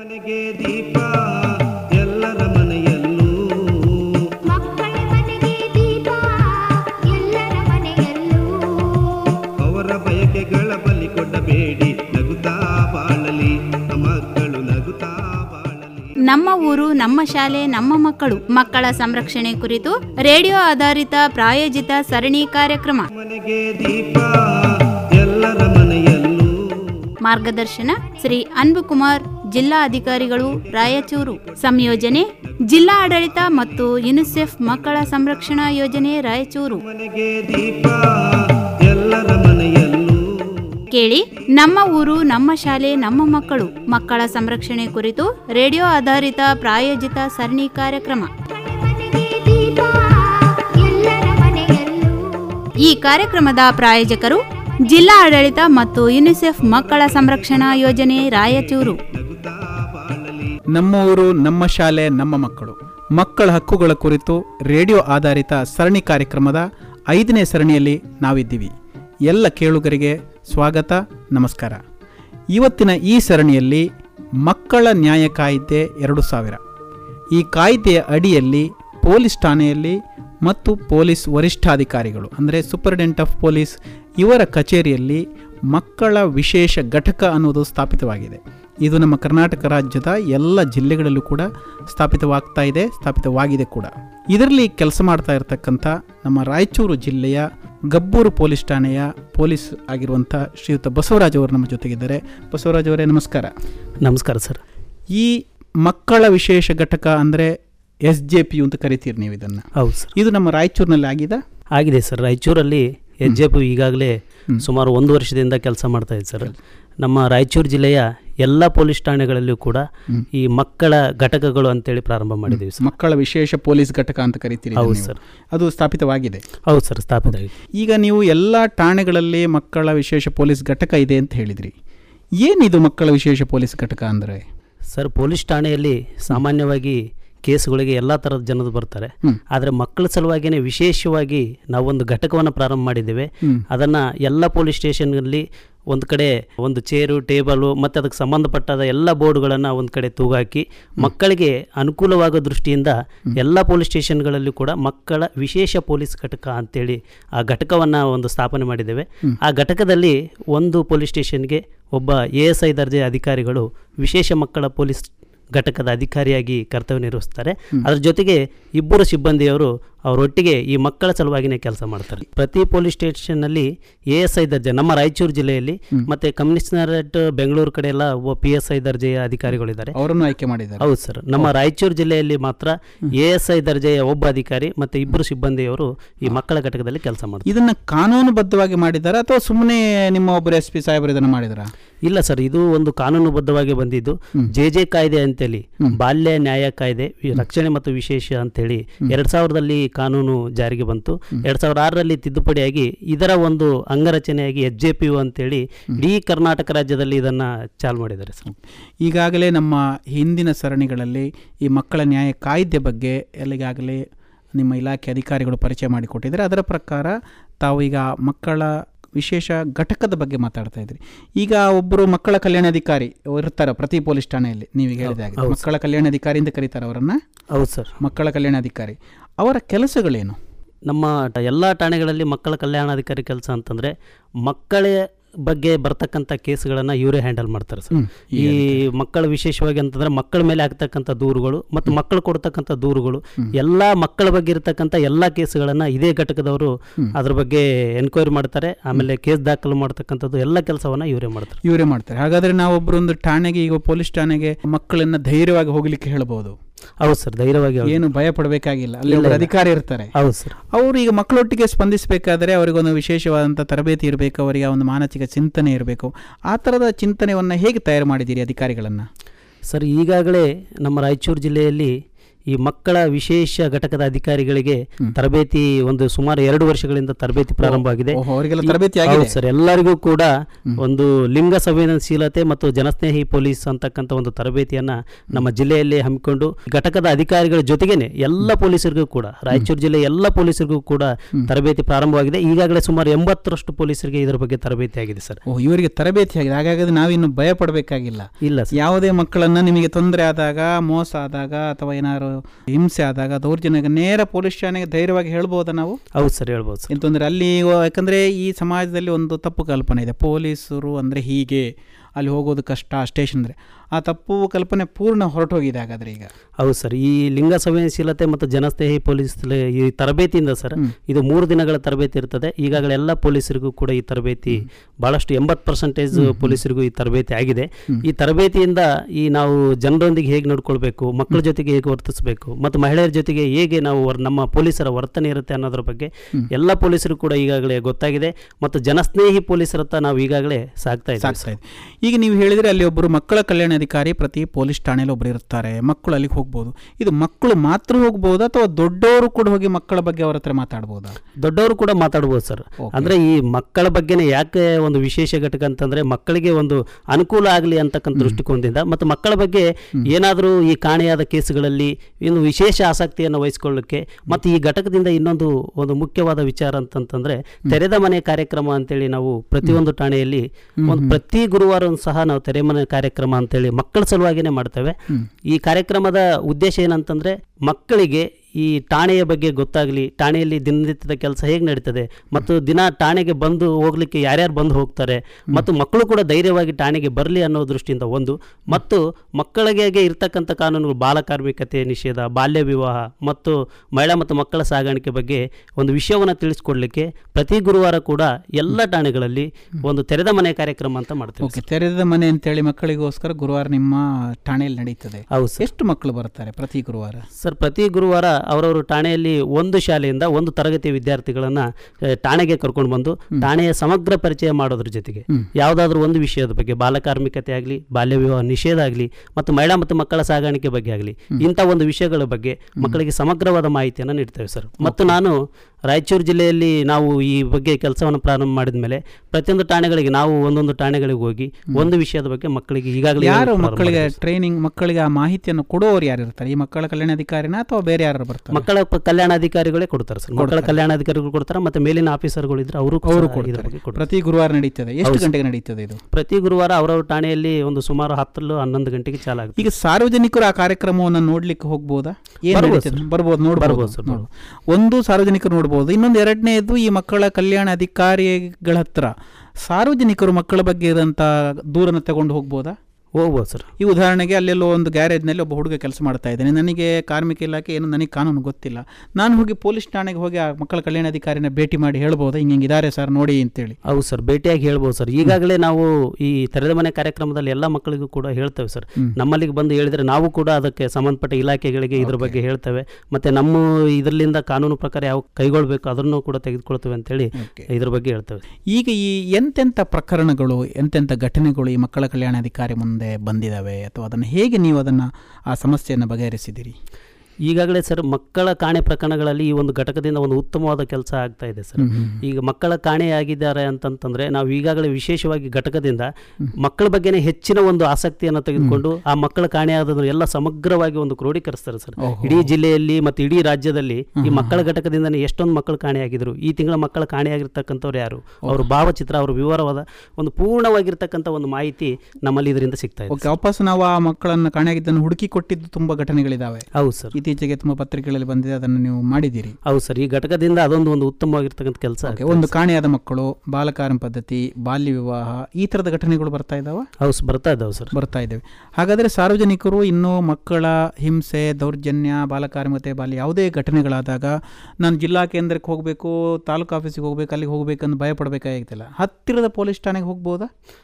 ಮನೆಗೆ ದೀಪ ಎಲ್ಲರ ಮನೆಯಲ್ಲೂ ಮಕ್ಕಳ ಮನೆಗೆ ದೀಪ ಎಲ್ಲರ ಮನೆಯಲ್ಲೂ ಅವರ ಬಯಕೆಗಳ ಬಲಿ ಕೊಡಬೇಡಿ ನಗುತ್ತಾ ಬಾಳಲಿ ಮಕ್ಕಳು ನಗುತ್ತಾ ಬಾಳಲಿ ನಮ್ಮ ಊರು ನಮ್ಮ ಶಾಲೆ ನಮ್ಮ ಮಕ್ಕಳು ಮಕ್ಕಳ ಸಂರಕ್ಷಣೆ ಕುರಿತು ರೇಡಿಯೋ ಆಧಾರಿತ ಪ್ರಾಯೋಜಿತ ಸರಣಿ ಕಾರ್ಯಕ್ರಮ ಮನೆಗೆ ದೀಪ ಎಲ್ಲರ ಮನೆಯಲ್ಲೂ ಮಾರ್ಗದರ್ಶನ ಶ್ರೀ ಅನ್ಬುಕುಮಾರ್ ಜಿಲ್ಲಾ ಅಧಿಕಾರಿಗಳು ರಾಯಚೂರು ಸಂಯೋಜನೆ ಜಿಲ್ಲಾ ಆಡಳಿತ ಮತ್ತು ಯುನಿಸೆಫ್ ಮಕ್ಕಳ ಸಂರಕ್ಷಣಾ ಯೋಜನೆ ರಾಯಚೂರು ಮನೆಗೆ ದೀಪ ಎಲ್ಲರ ಮನೆಯಲ್ಲೂ ಕೇಳಿ ನಮ್ಮ ಊರು ನಮ್ಮ ಶಾಲೆ ನಮ್ಮ ಮಕ್ಕಳು ಮಕ್ಕಳ ಸಂರಕ್ಷಣೆ ಕುರಿತು ರೇಡಿಯೋ ಆಧಾರಿತ ಪ್ರಾಯೋಜಿತ ಸರಣಿ ಕಾರ್ಯಕ್ರಮ ಮಕ್ಕಳ ಮನೆಗೆ ದೀಪ ಎಲ್ಲರ ಮನೆಯಲ್ಲೂ ಈ ಕಾರ್ಯಕ್ರಮದ ಪ್ರಾಯೋಜಕರು ಜಿಲ್ಲಾ ಆಡಳಿತ ಮತ್ತು ಯುನಿಸೆಫ್ ಮಕ್ಕಳ ಸಂರಕ್ಷಣಾ ಯೋಜನೆ ರಾಯಚೂರು ನಗುತ್ತಾ ಬಾಳಲಿ ನಮ್ಮ ಊರು ನಮ್ಮ ಶಾಲೆ ನಮ್ಮ ಮಕ್ಕಳು ಮಕ್ಕಳ ಹಕ್ಕುಗಳ ಕುರಿತು ರೇಡಿಯೋ ಆಧಾರಿತ ಸರಣಿ ಕಾರ್ಯಕ್ರಮದ ಐದನೇ ಸರಣಿಯಲ್ಲಿ ನಾವಿದ್ದೀವಿ ಎಲ್ಲ ಕೇಳುಗರಿಗೆ ಸ್ವಾಗತ ನಮಸ್ಕಾರ ಇವತ್ತಿನ ಈ ಸರಣಿಯಲ್ಲಿ ಮಕ್ಕಳ ನ್ಯಾಯ ಕಾಯ್ದೆ ಎರಡು ಸಾವಿರ ಈ ಕಾಯ್ದೆಯ ಅಡಿಯಲ್ಲಿ ಪೊಲೀಸ್ ಠಾಣೆಯಲ್ಲಿ ಮತ್ತು ಪೊಲೀಸ್ ವರಿಷ್ಠಾಧಿಕಾರಿಗಳು ಅಂದರೆ ಸೂಪರಿಂಟೆಂಡೆಂಟ್ ಆಫ್ ಪೊಲೀಸ್ ಇವರ ಕಚೇರಿಯಲ್ಲಿ ಮಕ್ಕಳ ವಿಶೇಷ ಘಟಕ ಅನ್ನೋದು ಸ್ಥಾಪಿತವಾಗಿದೆ ಇದು ನಮ್ಮ ಕರ್ನಾಟಕ ರಾಜ್ಯದ ಎಲ್ಲ ಜಿಲ್ಲೆಗಳಲ್ಲೂ ಕೂಡ ಸ್ಥಾಪಿತವಾಗ್ತಾ ಇದೆ ಸ್ಥಾಪಿತವಾಗಿದೆ ಕೂಡ ಇದರಲ್ಲಿ ಕೆಲಸ ಮಾಡ್ತಾ ಇರತಕ್ಕಂಥ ನಮ್ಮ ರಾಯಚೂರು ಜಿಲ್ಲೆಯ ಗಬ್ಬೂರು ಪೊಲೀಸ್ ಠಾಣೆಯ ಪೊಲೀಸ್ ಆಗಿರುವಂಥ ಶ್ರೀಯುತ ಬಸವರಾಜ್ ಅವರು ನಮ್ಮ ಜೊತೆಗಿದ್ದಾರೆ ಬಸವರಾಜ್ ಅವರೇ ನಮಸ್ಕಾರ ನಮಸ್ಕಾರ ಸರ್ ಈ ಮಕ್ಕಳ ವಿಶೇಷ ಘಟಕ ಅಂದರೆ ಎಸ್ ಜೆ ಪಿ ಅಂತ ಕರಿತೀರಿ ನೀವು ಇದನ್ನು ಹೌದು ಸರ್ ಇದು ನಮ್ಮ ರಾಯಚೂರಿನಲ್ಲಿ ಆಗಿದೆ ಆಗಿದೆ ಸರ್ ರಾಯಚೂರಲ್ಲಿ ಎಚ್ ಜೆ ಪಿ ಈಗಾಗಲೇ ಸುಮಾರು ಒಂದು ವರ್ಷದಿಂದ ಕೆಲಸ ಮಾಡ್ತಾ ಇದೆ ಸರ್ ನಮ್ಮ ರಾಯಚೂರು ಜಿಲ್ಲೆಯ ಎಲ್ಲ ಪೊಲೀಸ್ ಠಾಣೆಗಳಲ್ಲೂ ಕೂಡ ಈ ಮಕ್ಕಳ ಘಟಕಗಳು ಅಂತೇಳಿ ಪ್ರಾರಂಭ ಮಾಡಿದ್ದೀವಿ ಸರ್ ಮಕ್ಕಳ ವಿಶೇಷ ಪೊಲೀಸ್ ಘಟಕ ಅಂತ ಕರಿತೀರಿ ಇದನ್ನ ಹೌದು ನೀವು. ಸರ್. ಅದು ಸ್ಥಾಪಿತವಾಗಿದೆ ಹೌದು ಸರ್ ಸ್ಥಾಪಿತ ಆಗಿದೆ ಈಗ ನೀವು ಎಲ್ಲ ಠಾಣೆಗಳಲ್ಲಿ ಮಕ್ಕಳ ವಿಶೇಷ ಪೊಲೀಸ್ ಘಟಕ ಇದೆ ಅಂತ ಹೇಳಿದ್ರಿ ಏನಿದು ಮಕ್ಕಳ ವಿಶೇಷ ಪೊಲೀಸ್ ಘಟಕ ಅಂದರೆ ಸರ್ ಪೊಲೀಸ್ ಠಾಣೆಯಲ್ಲಿ ಸಾಮಾನ್ಯವಾಗಿ ಕೇಸ್ಗಳಿಗೆ ಎಲ್ಲ ಥರದ ಜನರು ಬರ್ತಾರೆ ಹ್ಮ್. ಆದರೆ ಮಕ್ಕಳ ಸಲುವಾಗಿಯೇ ವಿಶೇಷವಾಗಿ ನಾವೊಂದು ಘಟಕವನ್ನು ಪ್ರಾರಂಭ ಮಾಡಿದ್ದೇವೆ ಹ್ಮ್. ಅದನ್ನು ಎಲ್ಲ ಪೊಲೀಸ್ ಸ್ಟೇಷನ್ನಲ್ಲಿ ಒಂದು ಕಡೆ ಒಂದು ಚೇರು ಟೇಬಲು ಮತ್ತು ಅದಕ್ಕೆ ಸಂಬಂಧಪಟ್ಟಾದ ಎಲ್ಲ ಬೋರ್ಡ್ಗಳನ್ನು ಒಂದು ಕಡೆ ತೂಗಾಕಿ ಮಕ್ಕಳಿಗೆ ಅನುಕೂಲವಾಗೋ ದೃಷ್ಟಿಯಿಂದ ಎಲ್ಲ ಪೊಲೀಸ್ ಸ್ಟೇಷನ್ಗಳಲ್ಲೂ ಕೂಡ ಮಕ್ಕಳ ವಿಶೇಷ ಪೊಲೀಸ್ ಘಟಕ ಅಂತೇಳಿ ಆ ಘಟಕವನ್ನು ಒಂದು ಸ್ಥಾಪನೆ ಮಾಡಿದ್ದೇವೆ ಆ ಘಟಕದಲ್ಲಿ ಒಂದು ಪೊಲೀಸ್ ಸ್ಟೇಷನ್ಗೆ ಒಬ್ಬ ಎ ಎಸ್ ಐ ದರ್ಜೆಯ ಅಧಿಕಾರಿಗಳು ವಿಶೇಷ ಮಕ್ಕಳ ಪೊಲೀಸ್ ಘಟಕದ ಅಧಿಕಾರಿಯಾಗಿ ಕರ್ತವ್ಯ ನಿರ್ವಹಿಸ್ತಾರೆ ಅದರ ಜೊತೆಗೆ ಇಬ್ಬರು ಸಿಬ್ಬಂದಿಯವರು ಅವರೊಟ್ಟಿಗೆ ಈ ಮಕ್ಕಳ ಸಲುವಾಗಿನೇ ಕೆಲಸ ಮಾಡ್ತಾರೆ ಪ್ರತಿ ಪೊಲೀಸ್ ಸ್ಟೇಷನ್ನಲ್ಲಿ ಎ ಎಸ್ ಐ ದರ್ಜೆ ನಮ್ಮ ರಾಯಚೂರು ಜಿಲ್ಲೆಯಲ್ಲಿ ಮತ್ತೆ ಕಮಿಷನರೇಟ್ ಬೆಂಗಳೂರು ಕಡೆ ಎಲ್ಲ ಒಬ್ಬ ಪಿ ಎಸ್ ಐ ದರ್ಜೆಯ ಅಧಿಕಾರಿಗಳಿದ್ದಾರೆ ಅವರನ್ನು ಆಯ್ಕೆ ಮಾಡಿದ್ದಾರೆ ಹೌದು ಸರ್ ನಮ್ಮ ರಾಯಚೂರು ಜಿಲ್ಲೆಯಲ್ಲಿ ಮಾತ್ರ ಎ ಎಸ್ ಐ ದರ್ಜೆಯ ಒಬ್ಬ ಅಧಿಕಾರಿ ಮತ್ತೆ ಇಬ್ಬರು ಸಿಬ್ಬಂದಿಯವರು ಈ ಮಕ್ಕಳ ಘಟಕದಲ್ಲಿ ಕೆಲಸ ಮಾಡ್ತಾರೆ ಇದನ್ನ ಕಾನೂನುಬದ್ಧವಾಗಿ ಮಾಡಿದ್ದಾರೆ ಅಥವಾ ಸುಮ್ಮನೆ ನಿಮ್ಮ ಒಬ್ಬರು ಎಸ್ ಪಿ ಸಾಹೇಬರು ಇದನ್ನು ಮಾಡಿದಾರಾ ಇಲ್ಲ ಸರ್ ಇದು ಒಂದು ಕಾನೂನುಬದ್ಧವಾಗಿ ಬಂದಿದ್ದು ಜೆ ಜೆ ಕಾಯ್ದೆ ಅಂತೇಳಿ ಬಾಲ್ಯ ನ್ಯಾಯ ಕಾಯ್ದೆ ವಿ- ರಕ್ಷಣೆ ಮತ್ತು ವಿಶೇಷ ಅಂತೇಳಿ ಎರಡ್ ಸಾವಿರದಲ್ಲಿ ಕಾನೂನು ಜಾರಿಗೆ ಬಂತು ಎರಡ್ ಸಾವಿರದ ಆರರಲ್ಲಿ ತಿದ್ದುಪಡಿಯಾಗಿ ಇದರ ಒಂದು ಅಂಗರಚನೆಯಾಗಿ ಎಚ್ ಜೆ ಪಿ ಯು ಅಂತೇಳಿ ಇಡೀ ಕರ್ನಾಟಕ ರಾಜ್ಯದಲ್ಲಿ ಇದನ್ನ ಚಾಲು ಮಾಡಿದ್ದಾರೆ ಸರ್ ಈಗಾಗಲೇ ನಮ್ಮ ಹಿಂದಿನ ಸರಣಿಗಳಲ್ಲಿ ಈ ಮಕ್ಕಳ ನ್ಯಾಯ ಕಾಯ್ದೆ ಬಗ್ಗೆ ಎಲ್ಲಿಗಾಗಲೇ ನಿಮ್ಮ ಇಲಾಖೆ ಅಧಿಕಾರಿಗಳು ಪರಿಚಯ ಮಾಡಿಕೊಟ್ಟಿದ್ದಾರೆ ಅದರ ಪ್ರಕಾರ ತಾವು ಈಗ ಮಕ್ಕಳ ವಿಶೇಷ ಘಟಕದ ಬಗ್ಗೆ ಮಾತಾಡ್ತಾ ಇದ್ರಿ ಈಗ ಒಬ್ಬರು ಮಕ್ಕಳ ಕಲ್ಯಾಣಾಧಿಕಾರಿ ಇರ್ತಾರೆ ಪ್ರತಿ ಪೊಲೀಸ್ ಠಾಣೆಯಲ್ಲಿ ನೀವೀಗ ಹೇಳಿದಾಗೆ ಮಕ್ಕಳ ಕಲ್ಯಾಣಾಧಿಕಾರಿ ಅಂತ ಕರೀತಾರೆ ಅವರನ್ನ ಹೌದು ಸರ್ ಮಕ್ಕಳ ಕಲ್ಯಾಣಾಧಿಕಾರಿ ಅವರ ಕೆಲಸಗಳೇನು ನಮ್ಮ ಟ- ಎಲ್ಲ ಠಾಣೆಗಳಲ್ಲಿ ಮಕ್ಕಳ ಕಲ್ಯಾಣಾಧಿಕಾರಿ ಕೆಲಸ ಅಂತಂದ್ರೆ ಮಕ್ಕಳ ಬಗ್ಗೆ ಬರ್ತಕ್ಕಂಥ ಕೇಸ್ಗಳನ್ನು ಇವರೇ ಹ್ಯಾಂಡಲ್ ಮಾಡ್ತಾರೆ ಸರ್ ಹ್ಮ್. ಈ ಮಕ್ಕಳ ವಿಶೇಷವಾಗಿ ಅಂತಂದ್ರೆ ಮಕ್ಕಳ ಮೇಲೆ ಆಗ್ತಕ್ಕಂಥ ದೂರುಗಳು ಮತ್ತು ಮಕ್ಕಳು ಕೊಡ್ತಕ್ಕಂಥ ದೂರುಗಳು ಎಲ್ಲ ಮಕ್ಕಳ ಬಗ್ಗೆ ಇರತಕ್ಕಂಥ ಎಲ್ಲ ಕೇಸ್ಗಳನ್ನು ಇದೇ ಘಟಕದವರು ಅದ್ರ ಬಗ್ಗೆ ಎನ್ಕ್ವೈರಿ ಮಾಡ್ತಾರೆ ಆಮೇಲೆ ಕೇಸ್ ದಾಖಲು ಮಾಡ್ತಕ್ಕಂಥದ್ದು ಎಲ್ಲ ಕೆಲಸವನ್ನ ಇವರೇ ಮಾಡ್ತಾರೆ ಇವರೇ ಮಾಡ್ತಾರೆ ಹಾಗಾದ್ರೆ ನಾವೊಬ್ಬರು ಒಂದು ಠಾಣೆಗೆ ಈಗ ಪೊಲೀಸ್ ಠಾಣೆಗೆ ಮಕ್ಕಳನ್ನ ಧೈರ್ಯವಾಗಿ ಹೋಗ್ಲಿಕ್ಕೆ ಹೇಳ್ಬೋದು ಹೌದು ಸರ್ ಧೈರ್ಯವಾಗಿ ಅವ್ರು- ಏನು ಭಯ ಪಡಬೇಕಾಗಿಲ್ಲ ಅಲ್ಲಿ ಒಬ್ಬರು ಅಧಿಕಾರಿ ಇರ್ತಾರೆ ಹೌದು ಸರ್ ಅವರು ಈಗ ಮಕ್ಕಳೊಟ್ಟಿಗೆ ಸ್ಪಂದಿಸಬೇಕಾದ್ರೆ ಅವರಿಗೊಂದು ವಿಶೇಷವಾದಂಥ ತರಬೇತಿ ಇರಬೇಕು ಅವರಿಗೆ ಒಂದು ಮಾನಸಿಕ ಚಿಂತನೆ ಇರಬೇಕು ಆ ಥರದ ಚಿಂತನೆಯನ್ನು ಹೇಗೆ ತಯಾರು ಮಾಡಿದ್ದೀರಿ ಅಧಿಕಾರಿಗಳನ್ನು ಸರ್ ಈಗಾಗಲೇ ನಮ್ಮ ರಾಯಚೂರು ಜಿಲ್ಲೆಯಲ್ಲಿ ಈ ಮಕ್ಕಳ ವಿಶೇಷ ಘಟಕದ ಅಧಿಕಾರಿಗಳಿಗೆ ತರಬೇತಿ ಒಂದು ಸುಮಾರು ಎರಡು ವರ್ಷಗಳಿಂದ ತರಬೇತಿ ಪ್ರಾರಂಭವಾಗಿದೆ ಓಹೋ, ಅವರಿಗೆಲ್ಲ ಈ- ತರಬೇತಿ ಆಗಿದೆ? ಹೌದು ಸರ್ ಎಲ್ಲರಿಗೂ ಕೂಡ ಒಂದು ಲಿಂಗ ಸಂವೇದನಶೀಲತೆ ಮತ್ತು ಜನಸ್ನೇಹಿ ಪೊಲೀಸ್ ಅಂತಕ್ಕಂಥ ಒಂದು ತರಬೇತಿಯನ್ನ ನಮ್ಮ ಜಿಲ್ಲೆಯಲ್ಲಿ ಹಮ್ಮಿಕೊಂಡು ಘಟಕದ ಅಧಿಕಾರಿಗಳ ಜೊತೆಗೇನೆ ಎಲ್ಲ ಪೊಲೀಸರಿಗೂ ಕೂಡ ರಾಯಚೂರು ಜಿಲ್ಲೆ ಎಲ್ಲ ಪೊಲೀಸರಿಗೂ ಕೂಡ ತರಬೇತಿ ಪ್ರಾರಂಭವಾಗಿದೆ ಈಗಾಗಲೇ ಸುಮಾರು ಎಂಬತ್ತರಷ್ಟು ಪೊಲೀಸರಿಗೆ ಇದರ ಬಗ್ಗೆ ತರಬೇತಿ ಆಗಿದೆ ಸರ್ ಓ ಇವರಿಗೆ ತರಬೇತಿ ಆಗಿದೆ ಹಾಗಾದ್ರೆ ನಾವಿನ್ನು ಭಯ ಪಡಬೇಕಾಗಿಲ್ಲ ಇಲ್ಲ ಸರ್ ಯಾವುದೇ ಮಕ್ಕಳನ್ನ ನಿಮಗೆ ತೊಂದರೆ ಆದಾಗ ಮೋಸ ಆದಾಗ ಅಥವಾ ಏನಾದ್ರು ಹಿಂಸೆ ಆದಾಗ ದೌರ್ಜನ್ಯ ನೇರ ಪೊಲೀಸ್ ಠಾಣೆಗೆ ಧೈರ್ಯವಾಗಿ ಹೇಳ್ಬೋದಾ ನಾವು ಹೌದು ಸರ್ ಹೇಳ್ಬೋದು ಸರ್ ಏನ್ ತೊಂದರೆ ಅಲ್ಲಿ ಇವ- ಯಾಕಂದ್ರೆ ಈ ಸಮಾಜದಲ್ಲಿ ಒಂದು ತಪ್ಪು ಕಲ್ಪನೆ ಇದೆ ಪೊಲೀಸರು ಅಂದ್ರೆ ಹೀಗೆ ಅಲ್ಲಿ ಹೋಗೋದು ಕಷ್ಟ ಸ್ಟೇಷನ್ ಅಂದ್ರೆ ಆ ತಪ್ಪು ಕಲ್ಪನೆ ಪೂರ್ಣ ಹೊರಟೋಗಿದೆ ಹಾಗಾದ್ರೆ ಈಗ ಹೌದು ಸರ್ ಈ ಲಿಂಗ ಸಂವೇದನಶೀಲತೆ ಮತ್ತು ಜನಸ್ನೇಹಿ ಪೊಲೀಸ್ ಈ ತರಬೇತಿಯಿಂದ ಸರ್ ಇದು ಮೂರು ದಿನಗಳ ತರಬೇತಿ ಇರ್ತದೆ ಈಗಾಗಲೇ ಎಲ್ಲ ಪೊಲೀಸರಿಗೂ ಕೂಡ ಈ ತರಬೇತಿ ಬಹಳಷ್ಟು ಎಂಬತ್ತು ಪರ್ಸೆಂಟೇಜ್ ಪೊಲೀಸರಿಗೂ ಈ ತರಬೇತಿ ಆಗಿದೆ ಈ ತರಬೇತಿಯಿಂದ ಈ ನಾವು ಜನರೊಂದಿಗೆ ಹೇಗೆ ನಡ್ಕೊಳ್ಬೇಕು ಮಕ್ಕಳ ಜೊತೆಗೆ ಹೇಗೆ ವರ್ತಿಸಬೇಕು ಮತ್ತು ಮಹಿಳೆಯರ ಜೊತೆಗೆ ಹೇಗೆ ನಾವು ವರ್- ನಮ್ಮ ಪೊಲೀಸರ ವರ್ತನೆ ಇರುತ್ತೆ ಅನ್ನೋದ್ರ ಬಗ್ಗೆ ಎಲ್ಲ ಪೊಲೀಸರು ಕೂಡ ಈಗಾಗಲೇ ಗೊತ್ತಾಗಿದೆ ಮತ್ತು ಜನಸ್ನೇಹಿ ಪೊಲೀಸರತ್ತ ನಾವು ಈಗಾಗಲೇ ಸಾಕ್ತಾ ಇದ್ದೀವಿ ಸಾಕ್ತಾ ಇದೆ ಈಗ ನೀವು ಹೇಳಿದ್ರೆ ಅಲ್ಲಿ ಒಬ್ಬರು ಮಕ್ಕಳ ಕಲ್ಯಾಣಾಧಿಕಾರಿ ಪ್ರತಿ ಪೊಲೀಸ್ ಠಾಣೆಯಲ್ಲಿ ಒಬ್ಬರು ಇರ್ತಾರೆ ಮಕ್ಕಳು ಅಲ್ಲಿಗೆ ಹೋಗ್ಬೋದು ಇದು ಮಕ್ಕಳು ಮಾತ್ರ ಹೋಗ್ಬೋದಾ ಅಥವಾ ದೊಡ್ಡವರು ಕೂಡ ಹೋಗಿ ಮಕ್ಕಳ ಬಗ್ಗೆ ಅವ್ರ ಹತ್ರ ಮಾತಾಡ್ಬೋದಾ ದೊಡ್ಡವರು ಕೂಡ ಮಾತಾಡ್ಬೋದು ಸರ್ ಅಂದ್ರೆ ಈ ಮಕ್ಕಳ ಬಗ್ಗೆನೇ ಯಾಕೆ ಒಂದು ವಿಶೇಷ ಘಟಕ ಅಂತಂದ್ರೆ ಮಕ್ಕಳಿಗೆ ಒಂದು ಅನುಕೂಲ ಆಗಲಿ ಅಂತಕ್ಕಂಥ ದೃಷ್ಟಿಕೋನದಿಂದ ಮತ್ತು ಮಕ್ಕಳ ಬಗ್ಗೆ ಏನಾದರೂ ಈ ಕಾಣೆಯಾದ ಕೇಸುಗಳಲ್ಲಿ ಇನ್ನು ವಿಶೇಷ ಆಸಕ್ತಿಯನ್ನು ವಹಿಸ್ಕೊಳ್ಳಿಕ್ಕೆ ಮತ್ತು ಈ ಘಟಕದಿಂದ ಇನ್ನೊಂದು ಒಂದು ಮುಖ್ಯವಾದ ವಿಚಾರ ಅಂತಂತಂದ್ರೆ ತೆರೆದ ಮನೆ ಕಾರ್ಯಕ್ರಮ ಅಂತೇಳಿ ನಾವು ಪ್ರತಿಯೊಂದು ಠಾಣೆಯಲ್ಲಿ ಒಂದು ಪ್ರತಿ ಗುರುವಾರ ಸಹ ನಾವು ತೆರೆಮನೆ ಕಾರ್ಯಕ್ರಮ ಅಂತೇಳಿ ಮಕ್ಕಳ ಸಲುವಾಗಿನೇ ಮಾಡ್ತೇವೆ ಈ ಕಾರ್ಯಕ್ರಮದ ಉದ್ದೇಶ ಏನಂತಂದ್ರೆ ಮಕ್ಕಳಿಗೆ ಈ ಠಾಣೆಯ ಬಗ್ಗೆ ಗೊತ್ತಾಗಲಿ ಠಾಣೆಯಲ್ಲಿ ದಿನನಿತ್ಯದ ಕೆಲಸ ಹೇಗೆ ನಡೀತದೆ ಮತ್ತು ದಿನ ಠಾಣೆಗೆ ಬಂದು ಹೋಗ್ಲಿಕ್ಕೆ ಯಾರ್ಯಾರು ಬಂದು ಹೋಗ್ತಾರೆ ಮತ್ತು ಮಕ್ಕಳು ಕೂಡ ಧೈರ್ಯವಾಗಿ ಠಾಣೆಗೆ ಬರಲಿ ಅನ್ನೋ ದೃಷ್ಟಿಯಿಂದ ಒಂದು ಮತ್ತು ಮಕ್ಕಳಿಗೆ ಇರ್ತಕ್ಕಂಥ ಕಾನೂನುಗಳು ಬಾಲ ಕಾರ್ಮಿಕತೆ ನಿಷೇಧ ಬಾಲ್ಯ ವಿವಾಹ ಮತ್ತು ಮಹಿಳಾ ಮತ್ತು ಮಕ್ಕಳ ಸಾಗಾಣಿಕೆ ಬಗ್ಗೆ ಒಂದು ವಿಷಯವನ್ನು ತಿಳಿಸ್ಕೊಡ್ಲಿಕ್ಕೆ ಪ್ರತಿ ಗುರುವಾರ ಕೂಡ ಎಲ್ಲ ಠಾಣೆಗಳಲ್ಲಿ ಒಂದು ತೆರೆದ ಮನೆ ಕಾರ್ಯಕ್ರಮ ಅಂತ ಮಾಡ್ತೇವೆ ಓಕೆ ತೆರೆದ ಮನೆ ಅಂತೇಳಿ ಮಕ್ಕಳಿಗೋಸ್ಕರ ಗುರುವಾರ ನಿಮ್ಮ ಠಾಣೆಯಲ್ಲಿ ನಡೀತದೆ ಹೌದು ಸರ್ ಎಷ್ಟು ಮಕ್ಕಳು ಬರ್ತಾರೆ ಪ್ರತಿ ಗುರುವಾರ ಸರ್ ಪ್ರತಿ ಗುರುವಾರ ಅವರವರು ಠಾಣೆಯಲ್ಲಿ ಒಂದು ಶಾಲೆಯಿಂದ ಒಂದು ತರಗತಿ ವಿದ್ಯಾರ್ಥಿಗಳನ್ನ ಆ, ಠಾಣೆಗೆ ಕರ್ಕೊಂಡು ಬಂದು ಠಾಣೆಯ ಸಮಗ್ರ ಪರಿಚಯ ಮಾಡೋದ್ರ ಜೊತೆಗೆ ಯಾವುದಾದ್ರೂ ಒಂದು ವಿಷಯದ ಬಗ್ಗೆ ಬಾಲಕಾರ್ಮಿಕತೆ ಆಗಲಿ ಬಾಲ್ಯ ವಿವಾಹ ನಿಷೇಧ ಆಗಲಿ ಮತ್ತು ಮಹಿಳಾ ಮತ್ತು ಮಕ್ಕಳ ಸಾಗಾಣಿಕೆ ಬಗ್ಗೆ ಆಗಲಿ ಇಂಥ ಒಂದು ವಿಷಯಗಳ ಬಗ್ಗೆ ಮಕ್ಕಳಿಗೆ ಸಮಗ್ರವಾದ ಮಾಹಿತಿಯನ್ನು ನೀಡ್ತೇವೆ ಸರ್ ಮತ್ತು ನಾನು ರಾಯಚೂರು ಜಿಲ್ಲೆಯಲ್ಲಿ ನಾವು ಈ ಬಗ್ಗೆ ಕೆಲಸವನ್ನು ಪ್ರಾರಂಭ ಮಾಡಿದ ಮೇಲೆ ಪ್ರತಿಯೊಂದು ಠಾಣೆಗಳಿಗೆ ನಾವು ಒಂದೊಂದು ಠಾಣೆಗಳಿಗೆ ಹೋಗಿ ಒಂದು ವಿಷಯದ ಬಗ್ಗೆ ಮಕ್ಕಳಿಗೆ ಈಗಾಗಲೇ ಯಾರು ಪ್ರಾರಂಭ ಮಕ್ಕಳಿಗೆ ಮಾಡಿದ್ದೇವೆ ಸರ್. ಟ್ರೈನಿಂಗ್ ಮಕ್ಕಳಿಗೆ ಆ ಮಾಹಿತಿಯನ್ನು ಕೊಡೋರು ಯಾರು ಇರ್ತಾರೆ ಈ ಮಕ್ಕಳ ಕಲ್ಯಾಣಾಧಿಕಾರಿನ ಅಥವಾ ಬೇರೆ ಯಾರು ಬರ್ತಾರೆ ಮಕ್ಕಳ ಪ- ಕಲ್ಯಾಣಾಧಿಕಾರಿಗಳೇ ಕೊಡ್ತಾರೆ ಸರ್ ಮಕ್ಕಳ ಕಲ್ಯಾಣಾಧಿಕಾರಿಗಳು ಕೊಡ್ತಾರೆ ಮತ್ತೆ ಮೇಲಿನ ಆಫೀಸರ್ಗಳು ಇದ್ರೆ ಅವರು ಅವರು ಇದ್ರ ಕೊಡ್ತಾರೆ ಬಗ್ಗೆ ಕೊಡ್ತಾರೆ ಪ್ರತಿ ಗುರುವಾರ ನಡೀತದೆ ಎಷ್ಟು ಗಂಟೆಗೆ ನಡೀತದೆ ಇದು ಪ್ರತಿ ಗುರುವಾರ ಅವರವ್ರ ಠಾಣೆಯಲ್ಲಿ ಒಂದು ಸುಮಾರು ಹತ್ತಲು ಹನ್ನೊಂದು ಗಂಟೆಗೆ ಚಾಲಾಗುತ್ತೆ ಈಗ ಸಾರ್ವಜನಿಕರು ಆ ಕಾರ್ಯಕ್ರಮವನ್ನು ನೋಡ್ಲಿಕ್ಕೆ ಹೋಗ್ಬೋದಾ ಏನ್ ಬರ್ಬೋದು ನಡೀತದೆ? ಬರ್ಬೋದು ನೋಡ್ಬೋದು ಬರ್ಬೋದು ಸರ್, ನೋಡು. ಒಂದು ಸಾರ್ವಜನಿಕರು ನೋಡ್ಬೋದು ಇನ್ನೊಂದು ಎರಡನೇದು ಈ ಮಕ್ಕಳ ಕಲ್ಯಾಣ ಅಧಿಕಾರಿಗಳ ಹತ್ರ ಸಾರ್ವಜನಿಕರು ಮಕ್ಕಳ ಬಗ್ಗೆ ಇರೋಂಥ ದೂರನ್ನು ತಗೊಂಡು ಹೋಗ್ಬೋದಾ ಹೋಗ್ಬೋದು ಸರ್ ಈ ಉದಾಹರಣೆಗೆ ಅಲ್ಲೆಲ್ಲೋ ಒಂದು ಗ್ಯಾರೇಜ್ನಲ್ಲಿ ಒಬ್ಬ ಹುಡುಗ ಕೆಲಸ ಮಾಡ್ತಾ ಇದ್ದಾನೆ ನನಗೆ ಕಾರ್ಮಿಕ ಇಲಾಖೆ ಏನು ನನಗೆ ಕಾನೂನು ಗೊತ್ತಿಲ್ಲ ನಾನು ಹೋಗಿ ಪೊಲೀಸ್ ಠಾಣೆಗೆ ಹೋಗಿ ಆ ಮಕ್ಕಳ ಕಲ್ಯಾಣಾಧಿಕಾರಿನ ಭೇಟಿ ಮಾಡಿ ಹೇಳ್ಬೋದಾ ಹಿಂಗೆ ಹಿಂಗಿದ್ದಾರೆ ಸರ್ ನೋಡಿ ಅಂತೇಳಿ ಹೌದು ಸರ್ ಭೇಟಿಯಾಗಿ ಹೇಳ್ಬೋದು ಸರ್ ಈಗಾಗಲೇ ನಾವು ಈ ತೆರೆದ ಮನೆ ಕಾರ್ಯಕ್ರಮದಲ್ಲಿ ಎಲ್ಲ ಮಕ್ಕಳಿಗೂ ಕೂಡ ಹೇಳ್ತೇವೆ ಸರ್ ನಮ್ಮಲ್ಲಿಗೆ ಬಂದು ಹೇಳಿದ್ರೆ ನಾವು ಕೂಡ ಅದಕ್ಕೆ ಸಂಬಂಧಪಟ್ಟ ಇಲಾಖೆಗಳಿಗೆ ಇದ್ರ ಬಗ್ಗೆ ಹೇಳ್ತೇವೆ ಮತ್ತೆ ನಮ್ಮ ಇದರಿಂದ ಕಾನೂನು ಪ್ರಕಾರ ಯಾವ ಕೈಗೊಳ್ಬೇಕು ಅದನ್ನು ಕೂಡ ತೆಗೆದುಕೊಳ್ತೇವೆ ಅಂತೇಳಿ ಇದ್ರ ಬಗ್ಗೆ ಹೇಳ್ತೇವೆ ಈಗ ಈ ಎಂತೆಂಥ ಪ್ರಕರಣಗಳು ಎಂತೆಂಥ ಘಟನೆಗಳು ಈ ಮಕ್ಕಳ ಕಲ್ಯಾಣಾಧಿಕಾರಿ ಮುಂದೆ ಬಂದಿದ್ದಾವೆ ಅಥವಾ ಅದನ್ನು ಹೇಗೆ ನೀವು ಅದನ್ನು ಆ ಸಮಸ್ಯೆಯನ್ನು ಬಗೆಹರಿಸಿದಿರಿ ಈಗಾಗಲೇ ಸರ್ ಮಕ್ಕಳ ಕಾಣೆ ಪ್ರಕರಣಗಳಲ್ಲಿ ಈ ಒಂದು ಘಟಕದಿಂದ ಒಂದು ಉತ್ತಮವಾದ ಕೆಲಸ ಆಗ್ತಾ ಇದೆ ಸರ್ ಈಗ ಮಕ್ಕಳ ಕಾಣೆಯಾಗಿದ್ದಾರೆ ಅಂತಂತಂದ್ರೆ ನಾವು ಈಗಾಗಲೇ ವಿಶೇಷವಾಗಿ ಘಟಕದಿಂದ ಮಕ್ಕಳ ಬಗ್ಗೆನೇ ಹೆಚ್ಚಿನ ಒಂದು ಆಸಕ್ತಿಯನ್ನು ತೆಗೆದುಕೊಂಡು ಆ ಮಕ್ಕಳ ಕಾಣೆಯಾದನ್ನು ಎಲ್ಲ ಸಮಗ್ರವಾಗಿ ಒಂದು ಕ್ರೋಢೀಕರಿಸ್ತಾರೆ ಸರ್ ಇಡೀ ಜಿಲ್ಲೆಯಲ್ಲಿ ಮತ್ತು ಇಡೀ ರಾಜ್ಯದಲ್ಲಿ ಈ ಮಕ್ಕಳ ಘಟಕದಿಂದನೇ ಎಷ್ಟೊಂದು ಮಕ್ಕಳು ಕಾಣೆಯಾಗಿದ್ರು ಈ ತಿಂಗಳ ಮಕ್ಕಳ ಕಾಣೆಯಾಗಿರ್ತಕ್ಕಂಥವ್ರು ಯಾರು ಅವ್ರ ಭಾವಚಿತ್ರ ಅವ್ರ ವಿವರವಾದ ಒಂದು ಪೂರ್ಣವಾಗಿರ್ತಕ್ಕಂಥ ಒಂದು ಮಾಹಿತಿ ನಮ್ಮಲ್ಲಿ ಇದರಿಂದ ಸಿಗ್ತಾ ಇದೆ ಓಕೆ ವಾಪಸ್ ನಾವು ಆ ಮಕ್ಕಳನ್ನು ಕಾಣೆಯಾಗಿದ್ದನ್ನು ಹುಡುಕಿ ಕೊಟ್ಟಿದ್ದು ತುಂಬ ಘಟನೆಗಳಿದ್ದಾವೆ ಹೌದು ಸರ್ ಇತ್ತೀಚೆಗೆ ತುಂಬ ಪತ್ರಿಕೆಗಳಲ್ಲಿ ಬಂದಿದೆ ಅದನ್ನು ನೀವು ಮಾಡಿದ್ದೀರಿ ಹೌದು ಸರ್ ಈ ಘಟಕದಿಂದ ಅದೊಂದು ಒಂದು ಉತ್ತಮವಾಗಿರ್ತಕ್ಕಂಥ ಕೆಲಸ ಓಕೆ ಒಂದು ಕಾಣೆಯಾದ ಮಕ್ಕಳು ಬಾಲಕಾರಂ ಪದ್ಧತಿ ಬಾಲ್ಯ ವಿವಾಹ ಈ ಥರದ ಘಟನೆಗಳು ಬರ್ತಾ ಇದ್ದಾವ ಹೌಸ್ ಬರ್ತಾ ಇದ್ದಾವೆ ಸರ್ ಬರ್ತಾ ಇದ್ದೇವೆ ಹಾಗಾದರೆ ಸಾರ್ವಜನಿಕರು ಇನ್ನೂ ಮಕ್ಕಳ ಹಿಂಸೆ ದೌರ್ಜನ್ಯ ಬಾಲಕಾರ್ಮಿಕತೆ ಬಾಲ್ಯ ಯಾವುದೇ ಘಟನೆಗಳಾದಾಗ ನಾನು ಜಿಲ್ಲಾ ಕೇಂದ್ರಕ್ಕೆ ಹೋಗಬೇಕು ತಾಲೂಕು ಆಫೀಸಿಗೆ ಹೋಗ್ಬೇಕು ಅಲ್ಲಿಗೆ ಹೋಗ್ಬೇಕಂದು ಭಯ ಪಡಬೇಕಾಗಿತ್ತಿಲ್ಲ ಹತ್ತಿರದ ಪೊಲೀಸ್ ಠಾಣೆಗೆ ಹೋಗ್ಬೋದಾ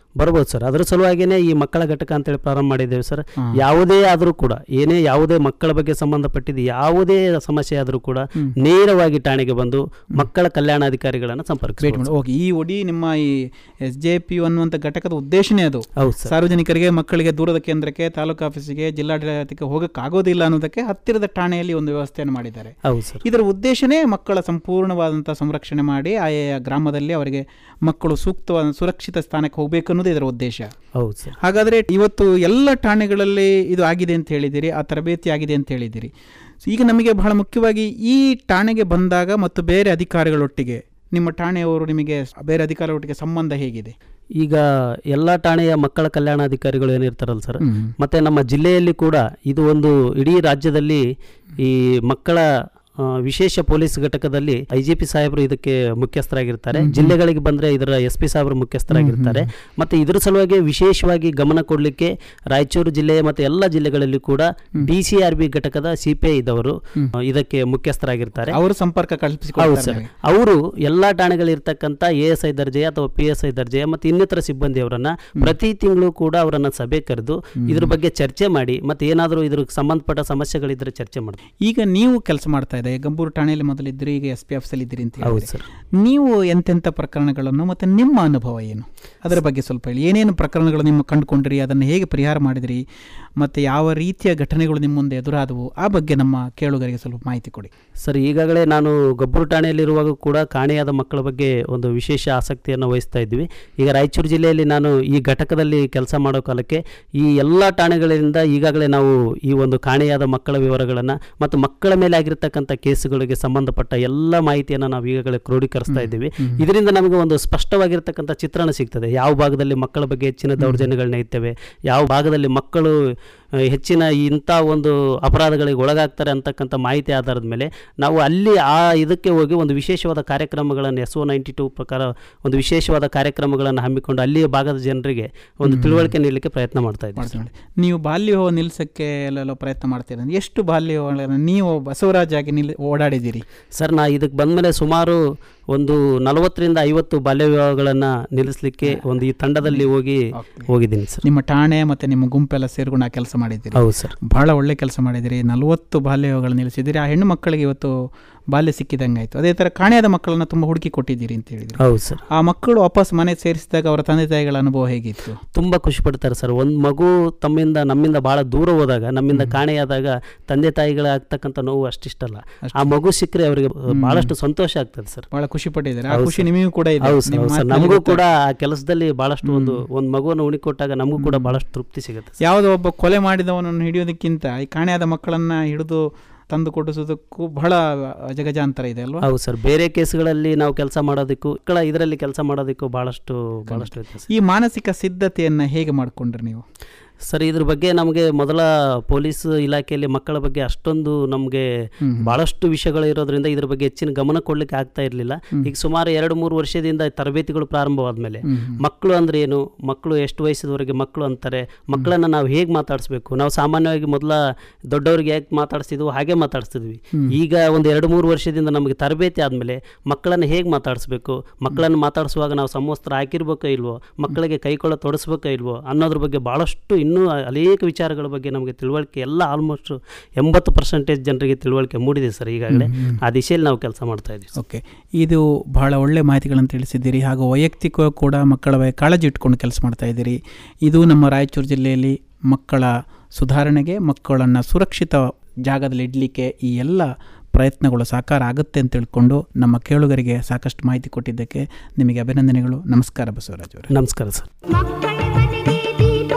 ಬರ್ಬೋದು ಸರ್ ಅದ್ರ ಸಲುವಾಗಿನೇ ಈ ಮಕ್ಕಳ ಘಟಕ ಅಂತೇಳಿ ಪ್ರಾರಂಭ ಮಾಡಿದ್ದೇವೆ ಸರ್ ಹಾ. ಯಾವುದೇ ಆದರೂ ಕೂಡ ಏನೇ ಯಾವುದೇ ಮಕ್ಕಳ ಬಗ್ಗೆ ಸಂಬಂಧಪಟ್ಟಿದ್ದು ಯಾವುದೇ ಸಮಸ್ಯೆ ಆದರೂ ಕೂಡ ಹ್ಮ್. ನೇರವಾಗಿ ಠಾಣೆಗೆ ಬಂದು ಮಕ್ಕಳ ಕಲ್ಯಾಣಾಧಿಕಾರಿಗಳನ್ನು ವೇಟ್ ಸಂಪರ್ಕಿಸಬಹುದು ಮಾಡಿ ಓಕೆ ಈ ಒಡಿ ನಿಮ್ಮ ಈ ಎಸ್ ಜೆ ಪಿ ಅನ್ನುವಂಥ ಘಟಕದ ಉದ್ದೇಶನೇ ಅದು ಹೌದು ಸರ್ ಸಾರ್ವಜನಿಕರಿಗೆ ಮಕ್ಕಳಿಗೆ ದೂರದ ಕೇಂದ್ರಕ್ಕೆ ತಾಲೂಕು ಆಫೀಸಿಗೆ ಜಿಲ್ಲಾಡಳಿತಕ್ಕೆ ಹೋಗೋಕ್ಕಾಗೋದಿಲ್ಲ ಅನ್ನೋದಕ್ಕೆ ಹತ್ತಿರದ ಠಾಣೆಯಲ್ಲಿ ಒಂದು ವ್ಯವಸ್ಥೆಯನ್ನು ಮಾಡಿದ್ದಾರೆ ಹೌದು ಸರ್ ಇದರ ಉದ್ದೇಶನೇ ಮಕ್ಕಳ ಸಂಪೂರ್ಣವಾದಂಥ ಸಂರಕ್ಷಣೆ ಮಾಡಿ ಆಯಾ ಗ್ರಾಮದಲ್ಲಿ ಅವರಿಗೆ ಮಕ್ಕಳು ಸೂಕ್ತವಾದ ಸುರಕ್ಷಿತ ಸ್ಥಾನಕ್ಕೆ ಹೋಗಬೇಕು ಅನ್ನೋದು ಇದರ ಉದ್ದೇಶ ಹೌದು ಸರ್ ಹಾಗಾದರೆ ಇವತ್ತು ಎಲ್ಲ ಠಾಣೆಗಳಲ್ಲಿ ಇದು ಆಗಿದೆ ಅಂತ ಹೇಳಿದ್ದೀರಿ ಆ ತರಬೇತಿ ಆಗಿದೆ ಅಂತ ಹೇಳಿದ್ದೀರಿ ಸೊ ಈಗ ನಮಗೆ ಬಹಳ ಮುಖ್ಯವಾಗಿ ಈ ಠಾಣೆಗೆ ಬಂದಾಗ ಮತ್ತು ಬೇರೆ ಅಧಿಕಾರಿಗಳೊಟ್ಟಿಗೆ ನಿಮ್ಮ ಠಾಣೆಯವರು ನಿಮಗೆ ಬೇರೆ ಅಧಿಕಾರಿಗಳೊಟ್ಟಿಗೆ ಸಂಬಂಧ ಹೇಗಿದೆ ಈಗ ಎಲ್ಲ ಠಾಣೆಯ ಮಕ್ಕಳ ಕಲ್ಯಾಣಾಧಿಕಾರಿಗಳು ಏನಿರ್ತಾರಲ್ಲ ಸರ್ ಹ್ಮ್. ಮತ್ತೆ ನಮ್ಮ ಜಿಲ್ಲೆಯಲ್ಲಿ ಕೂಡ ಇದು ಒಂದು ಇಡೀ ರಾಜ್ಯದಲ್ಲಿ ಈ ಮಕ್ಕಳ ಆ, ವಿಶೇಷ ಪೊಲೀಸ್ ಘಟಕದಲ್ಲಿ ಐ ಜಿ ಪಿ ಸಾಹೇಬರು ಇದಕ್ಕೆ ಮುಖ್ಯಸ್ಥರಾಗಿರ್ತಾರೆ ಜಿಲ್ಲೆಗಳಿಗೆ ಬಂದರೆ ಇದರ ಎಸ್ ಪಿ ಸಾಹೇಬರು ಮುಖ್ಯಸ್ಥರಾಗಿರ್ತಾರೆ ಮತ್ತು ಇದ್ರ ಸಲುವಾಗಿ ವಿಶೇಷವಾಗಿ ಗಮನ ಕೊಡಲಿಕ್ಕೆ ರಾಯಚೂರು ಜಿಲ್ಲೆ ಮತ್ತು ಎಲ್ಲ ಜಿಲ್ಲೆಗಳಲ್ಲಿ ಕೂಡ ಡಿ ಸಿ ಆರ್ ಬಿ ಘಟಕದ ಸಿ ಪಿ ಐ ಇದ್ದವರು ಆ, ಇದಕ್ಕೆ ಮುಖ್ಯಸ್ಥರಾಗಿರ್ತಾರೆ ಅವರು ಸಂಪರ್ಕ ಹೌದು ಕಲ್ಪಿಸಿಕೊಳ್ತಾರೆ ಸರ್ ನಿಮಗೆ. ಅವರು ಎಲ್ಲಾ ಠಾಣೆಗಳಿರ್ತಕ್ಕಂಥ ಎ ಎಸ್ ಐ ದರ್ಜೆಯ ಅಥವಾ ಪಿ ಎಸ್ ಐ ದರ್ಜೆಯ ಮತ್ತು ಇನ್ನಿತರ ಸಿಬ್ಬಂದಿಯವರನ್ನ ಪ್ರತಿ ತಿಂಗಳು ಕೂಡ ಅವರನ್ನ ಸಭೆ ಕರೆದು ಇದ್ರ ಬಗ್ಗೆ ಚರ್ಚೆ ಮಾಡಿ ಮತ್ತೆ ಏನಾದರೂ ಇದ್ರ ಸಂಬಂಧಪಟ್ಟ ಸಮಸ್ಯೆಗಳಿದ್ರೆ ಚರ್ಚೆ ಮಾಡ್ತಾರೆ ಈಗ ನೀವು ಕೆಲಸ ಮಾಡ್ತಾ ಇದೆ ಗಂಬೂರು ಠಾಣೆಯಲ್ಲಿ ಮೊದಲಿದ್ರಿ ಈಗ ಎಸ್ ಪಿ ಆಫೀಸಲ್ಲಿ ಇದ್ದೀರಿ ಅಂತ ಹೌದು ಹೇಳಿದ್ರಿ. ಸರ್ ನೀವು ಎಂತೆಂಥ ಪ್ರಕರಣಗಳನ್ನು ಮತ್ತು ನಿಮ್ಮ ಅನುಭವ ಏನು ಅದರ ಬಗ್ಗೆ ಸ್ವಲ್ಪ ಹೇಳಿ ಏನೇನು ಪ್ರಕರಣಗಳು ನಿಮ್ಮ ಕಂಡುಕೊಂಡ್ರಿ ಅದನ್ನು ಹೇಗೆ ಪರಿಹಾರ ಮಾಡಿದ್ರಿ ಮತ್ತು ಯಾವ ರೀತಿಯ ಘಟನೆಗಳು ನಿಮ್ಮ ಮುಂದೆ ಎದುರಾದವು ಆ ಬಗ್ಗೆ ನಮ್ಮ ಕೇಳುಗರಿಗೆ ಸ್ವಲ್ಪ ಮಾಹಿತಿ ಕೊಡಿ ಸರ್ ಈಗಾಗಲೇ ನಾನು ಗಬ್ಬೂರು ಠಾಣೆಯಲ್ಲಿರುವಾಗ ಕೂಡ ಕಾಣೆಯಾದ ಮಕ್ಕಳ ಬಗ್ಗೆ ಒಂದು ವಿಶೇಷ ಆಸಕ್ತಿಯನ್ನು ವಹಿಸ್ತಾ ಇದ್ವಿ ಈಗ ರಾಯಚೂರು ಜಿಲ್ಲೆಯಲ್ಲಿ ನಾನು ಈ ಘಟಕದಲ್ಲಿ ಕೆಲಸ ಮಾಡೋ ಕಾಲಕ್ಕೆ ಈ ಎಲ್ಲ ಠಾಣೆಗಳಿಂದ ಈಗಾಗಲೇ ನಾವು ಈ ಒಂದು ಕಾಣೆಯಾದ ಮಕ್ಕಳ ವಿವರಗಳನ್ನು ಮತ್ತು ಮಕ್ಕಳ ಮೇಲೆ ಆಗಿರ್ತಕ್ಕಂಥ ಕೇಸುಗಳಿಗೆ ಸಂಬಂಧಪಟ್ಟ ಎಲ್ಲ ಮಾಹಿತಿಯನ್ನು ನಾವು ಈಗಾಗಲೇ ಕ್ರೋಢೀಕರಿಸ್ತಾ ಇದ್ದೀವಿ ಇದರಿಂದ ನಮಗೆ ಒಂದು ಸ್ಪಷ್ಟವಾಗಿರ್ತಕ್ಕಂಥ ಚಿತ್ರಣ ಸಿಗ್ತದೆ ಯಾವ ಭಾಗದಲ್ಲಿ ಮಕ್ಕಳ ಬಗ್ಗೆ ಹೆಚ್ಚಿನ ದೌರ್ಜನ್ಯಗಳನ್ನ ಇರ್ತವೆ ಯಾವ ಭಾಗದಲ್ಲಿ ಮಕ್ಕಳು ಆ, ಹೆಚ್ಚಿನ ಇಂಥ ಒಂದು ಅಪರಾಧಗಳಿಗೆ ಒಳಗಾಗ್ತಾರೆ ಅಂತಕ್ಕಂಥ ಮಾಹಿತಿ ಆಧಾರದ ಮೇಲೆ ನಾವು ಅಲ್ಲಿ ಆ ಇದಕ್ಕೆ ಹೋಗಿ ಒಂದು ವಿಶೇಷವಾದ ಕಾರ್ಯಕ್ರಮಗಳನ್ನು ಎಸ್ ಒ ನೈಂಟಿ ಟೂ ಪ್ರಕಾರ ಒಂದು ವಿಶೇಷವಾದ ಕಾರ್ಯಕ್ರಮಗಳನ್ನು ಹಮ್ಮಿಕೊಂಡು ಅಲ್ಲಿಯ ಭಾಗದ ಜನರಿಗೆ ಒಂದು ತಿಳುವಳಿಕೆ ನೀಡಲಿಕ್ಕೆ ಪ್ರಯತ್ನ ಮಾಡ್ತಾ ಇದ್ದೀವಿ ಮಾಡ್ತಾ ನೋಡಿ ನೀವು ಬಾಲ್ಯ ವಿವಾಹ ನಿಲ್ಲಿಸೋಕ್ಕೆ ಎಲ್ಲೆಲ್ಲೋ ಪ್ರಯತ್ನ ಮಾಡ್ತೀರ ಎಷ್ಟು ಬಾಲ್ಯ ವಿವಾಹಗಳನ್ನು ನೀವು ಬಸವರಾಜ್ ಆಗಿ ನಿಲ್ ಓಡಾಡಿದ್ದೀರಿ ಸರ್ ನಾ ಇದಕ್ಕೆ ಬಂದಮೇಲೆ ಸುಮಾರು ಒಂದು ನಲವತ್ತರಿಂದ ಐವತ್ತು ಬಾಲ್ಯ ವಿವಾಹಗಳನ್ನು ನಿಲ್ಲಿಸಲಿಕ್ಕೆ ಒಂದು ಈ ತಂಡದಲ್ಲಿ ಹೋಗಿ ಹೋಗಿದ್ದೀನಿ ಸರ್ ನಿಮ್ಮ ಠಾಣೆ ಮತ್ತು ನಿಮ್ಮ ಗುಂಪೆಲ್ಲ ಸೇರ್ಕೊಂಡು ಆ ಕೆಲಸ ಮಾಡಿದ್ದೀರಿ ಹೌದು ಸರ್ ಬಹಳ ಒಳ್ಳೆ ಕೆಲಸ ಮಾಡಿದ್ದೀರಿ ನಲವತ್ತು ಬಾಲ್ಯ ವಿವಾಹಗಳು ನಿಲ್ಲಿಸಿದ್ದೀರಿ ಆ ಹೆಣ್ಣು ಮಕ್ಕಳಿಗೆ ಇವತ್ತು ಬಾಲ್ಯ ಸಿಕ್ಕಿದಂಗೆ ಆಯಿತು ಅದೇ ಥರ ಕಾಣೆಯಾದ ಮಕ್ಕಳನ್ನು ತುಂಬ ಹುಡುಕಿ ಕೊಟ್ಟಿದ್ದೀರಿ ಅಂತ ಹೇಳಿದ್ರು ಹೌದು ಸರ್ ಆ ಮಕ್ಕಳು ವಾಪಸ್ ಮನೆ ಸೇರಿಸಿದಾಗ ಅವರ ತಂದೆ ತಾಯಿಗಳ ಅನುಭವ ಹೇಗಿತ್ತು ತುಂಬ ಖುಷಿ ಪಡ್ತಾರೆ ಸರ್ ಒಂದು ಮಗು ತಮ್ಮಿಂದ ನಮ್ಮಿಂದ ಭಾಳ ದೂರ ಹೋದಾಗ ನಮ್ಮಿಂದ ಕಾಣೆಯಾದಾಗ ತಂದೆ ತಾಯಿಗಳಾಗ್ತಕ್ಕಂಥ ನೋವು ಅಷ್ಟಿಷ್ಟಲ್ಲ ಆ ಮಗು ಸಿಕ್ಕರೆ ಅವರಿಗೆ ಬಹಳಷ್ಟು ಸಂತೋಷ ಆಗ್ತದೆ ಸರ್ ಬಹಳ ಖುಷಿ ಪಟ್ಟಿದ್ದಾರೆ ಆ ಹೌದು ಖುಷಿ ಸರ್. ನಿಮಗೂ ಕೂಡ ಇದೆ ಹೌದು ಸರ್ ನಿಮ್ಮ ಹೌದು ಸರ್ ಮಾತಿನಲ್ಲಿ ನಮಗೂ ಗೊತ್ತಾಗ್ತದೆ. ಕೂಡ ಆ ಕೆಲಸದಲ್ಲಿ ಬಹಳಷ್ಟು ಒಂದು ಒಂದು ಮಗುವನ್ನು ಉಣಿಕೊಟ್ಟಾಗ ನಮಗೂ ಕೂಡ ಬಹಳಷ್ಟು ತೃಪ್ತಿ ಸಿಗುತ್ತೆ ಸರ್. ಯಾವುದೋ ಒಬ್ಬ ಕೊಲೆ ಮಾಡಿದವನನ್ನು ಹಿಡಿಯೋದಕ್ಕಿಂತ ಈ ಕಾಣೆಯಾದ ಮಕ್ಕಳನ್ನ ಹಿಡಿದು ತಂದು ಕೊಡಿಸೋದಕ್ಕೂ ಬಹಳ ಜಗಜಾಂತರ ಇದೆ ಅಲ್ವಾ ಹೌದು ಸರ್ ಬೇರೆ ಕೇಸ್ಗಳಲ್ಲಿ ನಾವು ಕೆಲಸ ಮಾಡೋದಕ್ಕೂ ಮಕ್ಕಳ ಇದರಲ್ಲಿ ಕೆಲಸ ಮಾಡೋದಕ್ಕೂ ಬಹಳಷ್ಟು ಬಹಳಷ್ಟು ವ್ಯತ್ಯಾಸ ಈ ಮಾನಸಿಕ ಸಿದ್ಧತೆಯನ್ನ ಹೇಗೆ ಮಾಡ್ಕೊಂಡ್ರಿ ನೀವು ಸರ್ ಇದ್ರ ಬಗ್ಗೆ ನಮಗೆ ಮೊದಲ ಪೊಲೀಸ್ ಇಲಾಖೆಯಲ್ಲಿ ಮಕ್ಕಳ ಬಗ್ಗೆ ಅಷ್ಟೊಂದು ನಮಗೆ ಭಾಳಷ್ಟು ವಿಷಯಗಳು ಇರೋದ್ರಿಂದ ಇದ್ರ ಬಗ್ಗೆ ಹೆಚ್ಚಿನ ಗಮನ ಕೊಡ್ಲಿಕ್ಕೆ ಆಗ್ತಾ ಇರಲಿಲ್ಲ ಈಗ ಸುಮಾರು ಎರಡು ಮೂರು ವರ್ಷದಿಂದ ತರಬೇತಿಗಳು ಪ್ರಾರಂಭವಾದ ಮೇಲೆ ಮಕ್ಕಳು ಅಂದ್ರೆ ಏನು ಮಕ್ಕಳು ಎಷ್ಟು ವಯಸ್ಸಿದವರೆಗೆ ಮಕ್ಕಳು ಅಂತಾರೆ ಮಕ್ಕಳನ್ನ ನಾವು ಹೇಗೆ ಮಾತಾಡಿಸ್ಬೇಕು ನಾವು ಸಾಮಾನ್ಯವಾಗಿ ಮೊದಲ ದೊಡ್ಡವರಿಗೆ ಹೇಗೆ ಮಾತಾಡಿಸ್ತಿದ್ವು ಹಾಗೆ ಮಾತಾಡಿಸ್ತಿದ್ವಿ ಈಗ ಒಂದು ಎರಡು ಮೂರು ವರ್ಷದಿಂದ ನಮಗೆ ತರಬೇತಿ ಆದಮೇಲೆ ಮಕ್ಕಳನ್ನು ಹೇಗೆ ಮಾತಾಡಿಸ್ಬೇಕು ಮಕ್ಕಳನ್ನು ಮಾತಾಡಿಸುವಾಗ ನಾವು ಸಮವಸ್ತ್ರ ಹಾಕಿರ್ಬೇಕೋ ಇಲ್ವೋ ಮಕ್ಕಳಿಗೆ ಕೈಕೊಳ್ಳ ತೊಡಸ್ಬೇಕೋ ಇಲ್ವೋ ಅನ್ನೋದ್ರ ಬಗ್ಗೆ ಭಾಳಷ್ಟು ಇನ್ನೂ ಅನೇಕ ವಿಚಾರಗಳ ಬಗ್ಗೆ ನಮಗೆ ತಿಳುವಳಿಕೆ ಎಲ್ಲ ಆಲ್ಮೋಸ್ಟ್ ಎಂಬತ್ತು ಪರ್ಸೆಂಟೇಜ್ ಜನರಿಗೆ ತಿಳುವಳಿಕೆ ಮೂಡಿದೆ ಸರ್ ಈಗಾಗಲೇ ಆ ದಿಶೆಯಲ್ಲಿ ನಾವು ಕೆಲಸ ಮಾಡ್ತಾ ಇದ್ದೀವಿ ಸರ್. ಓಕೆ ಇದು ಬಹಳ ಒಳ್ಳೆ ಮಾಹಿತಿಗಳನ್ನು ತಿಳಿಸಿದ್ದೀರಿ ಹಾಗೂ ವೈಯಕ್ತಿಕ ಕೂಡ ಮಕ್ಕಳ ಬಗ್ಗೆ ಕಾಳಜಿ ಇಟ್ಕೊಂಡು ಕೆಲಸ ಮಾಡ್ತಾ ಇದ್ದೀರಿ ಇದು ನಮ್ಮ ರಾಯಚೂರು ಜಿಲ್ಲೆಯಲ್ಲಿ ಮಕ್ಕಳ ಸುಧಾರಣೆಗೆ ಮಕ್ಕಳನ್ನು ಸುರಕ್ಷಿತ ಜಾಗದಲ್ಲಿ ಇಡಲಿಕ್ಕೆ ಈ ಎಲ್ಲ ಪ್ರಯತ್ನಗಳು ಸಾಕಾರ ಆಗುತ್ತೆ ಅಂತ ತಿಳ್ಕೊಂಡು ನಮ್ಮ ಕೇಳುಗರಿಗೆ ಸಾಕಷ್ಟು ಮಾಹಿತಿ ಕೊಟ್ಟಿದ್ದಕ್ಕೆ ನಿಮಗೆ ಅಭಿನಂದನೆಗಳು ನಮಸ್ಕಾರ ಬಸವರಾಜ್ ಅವರೇ ನಮಸ್ಕಾರ ಸರ್ ಮಕ್ಕಳ ಮನೆಗೆ ದೀಪ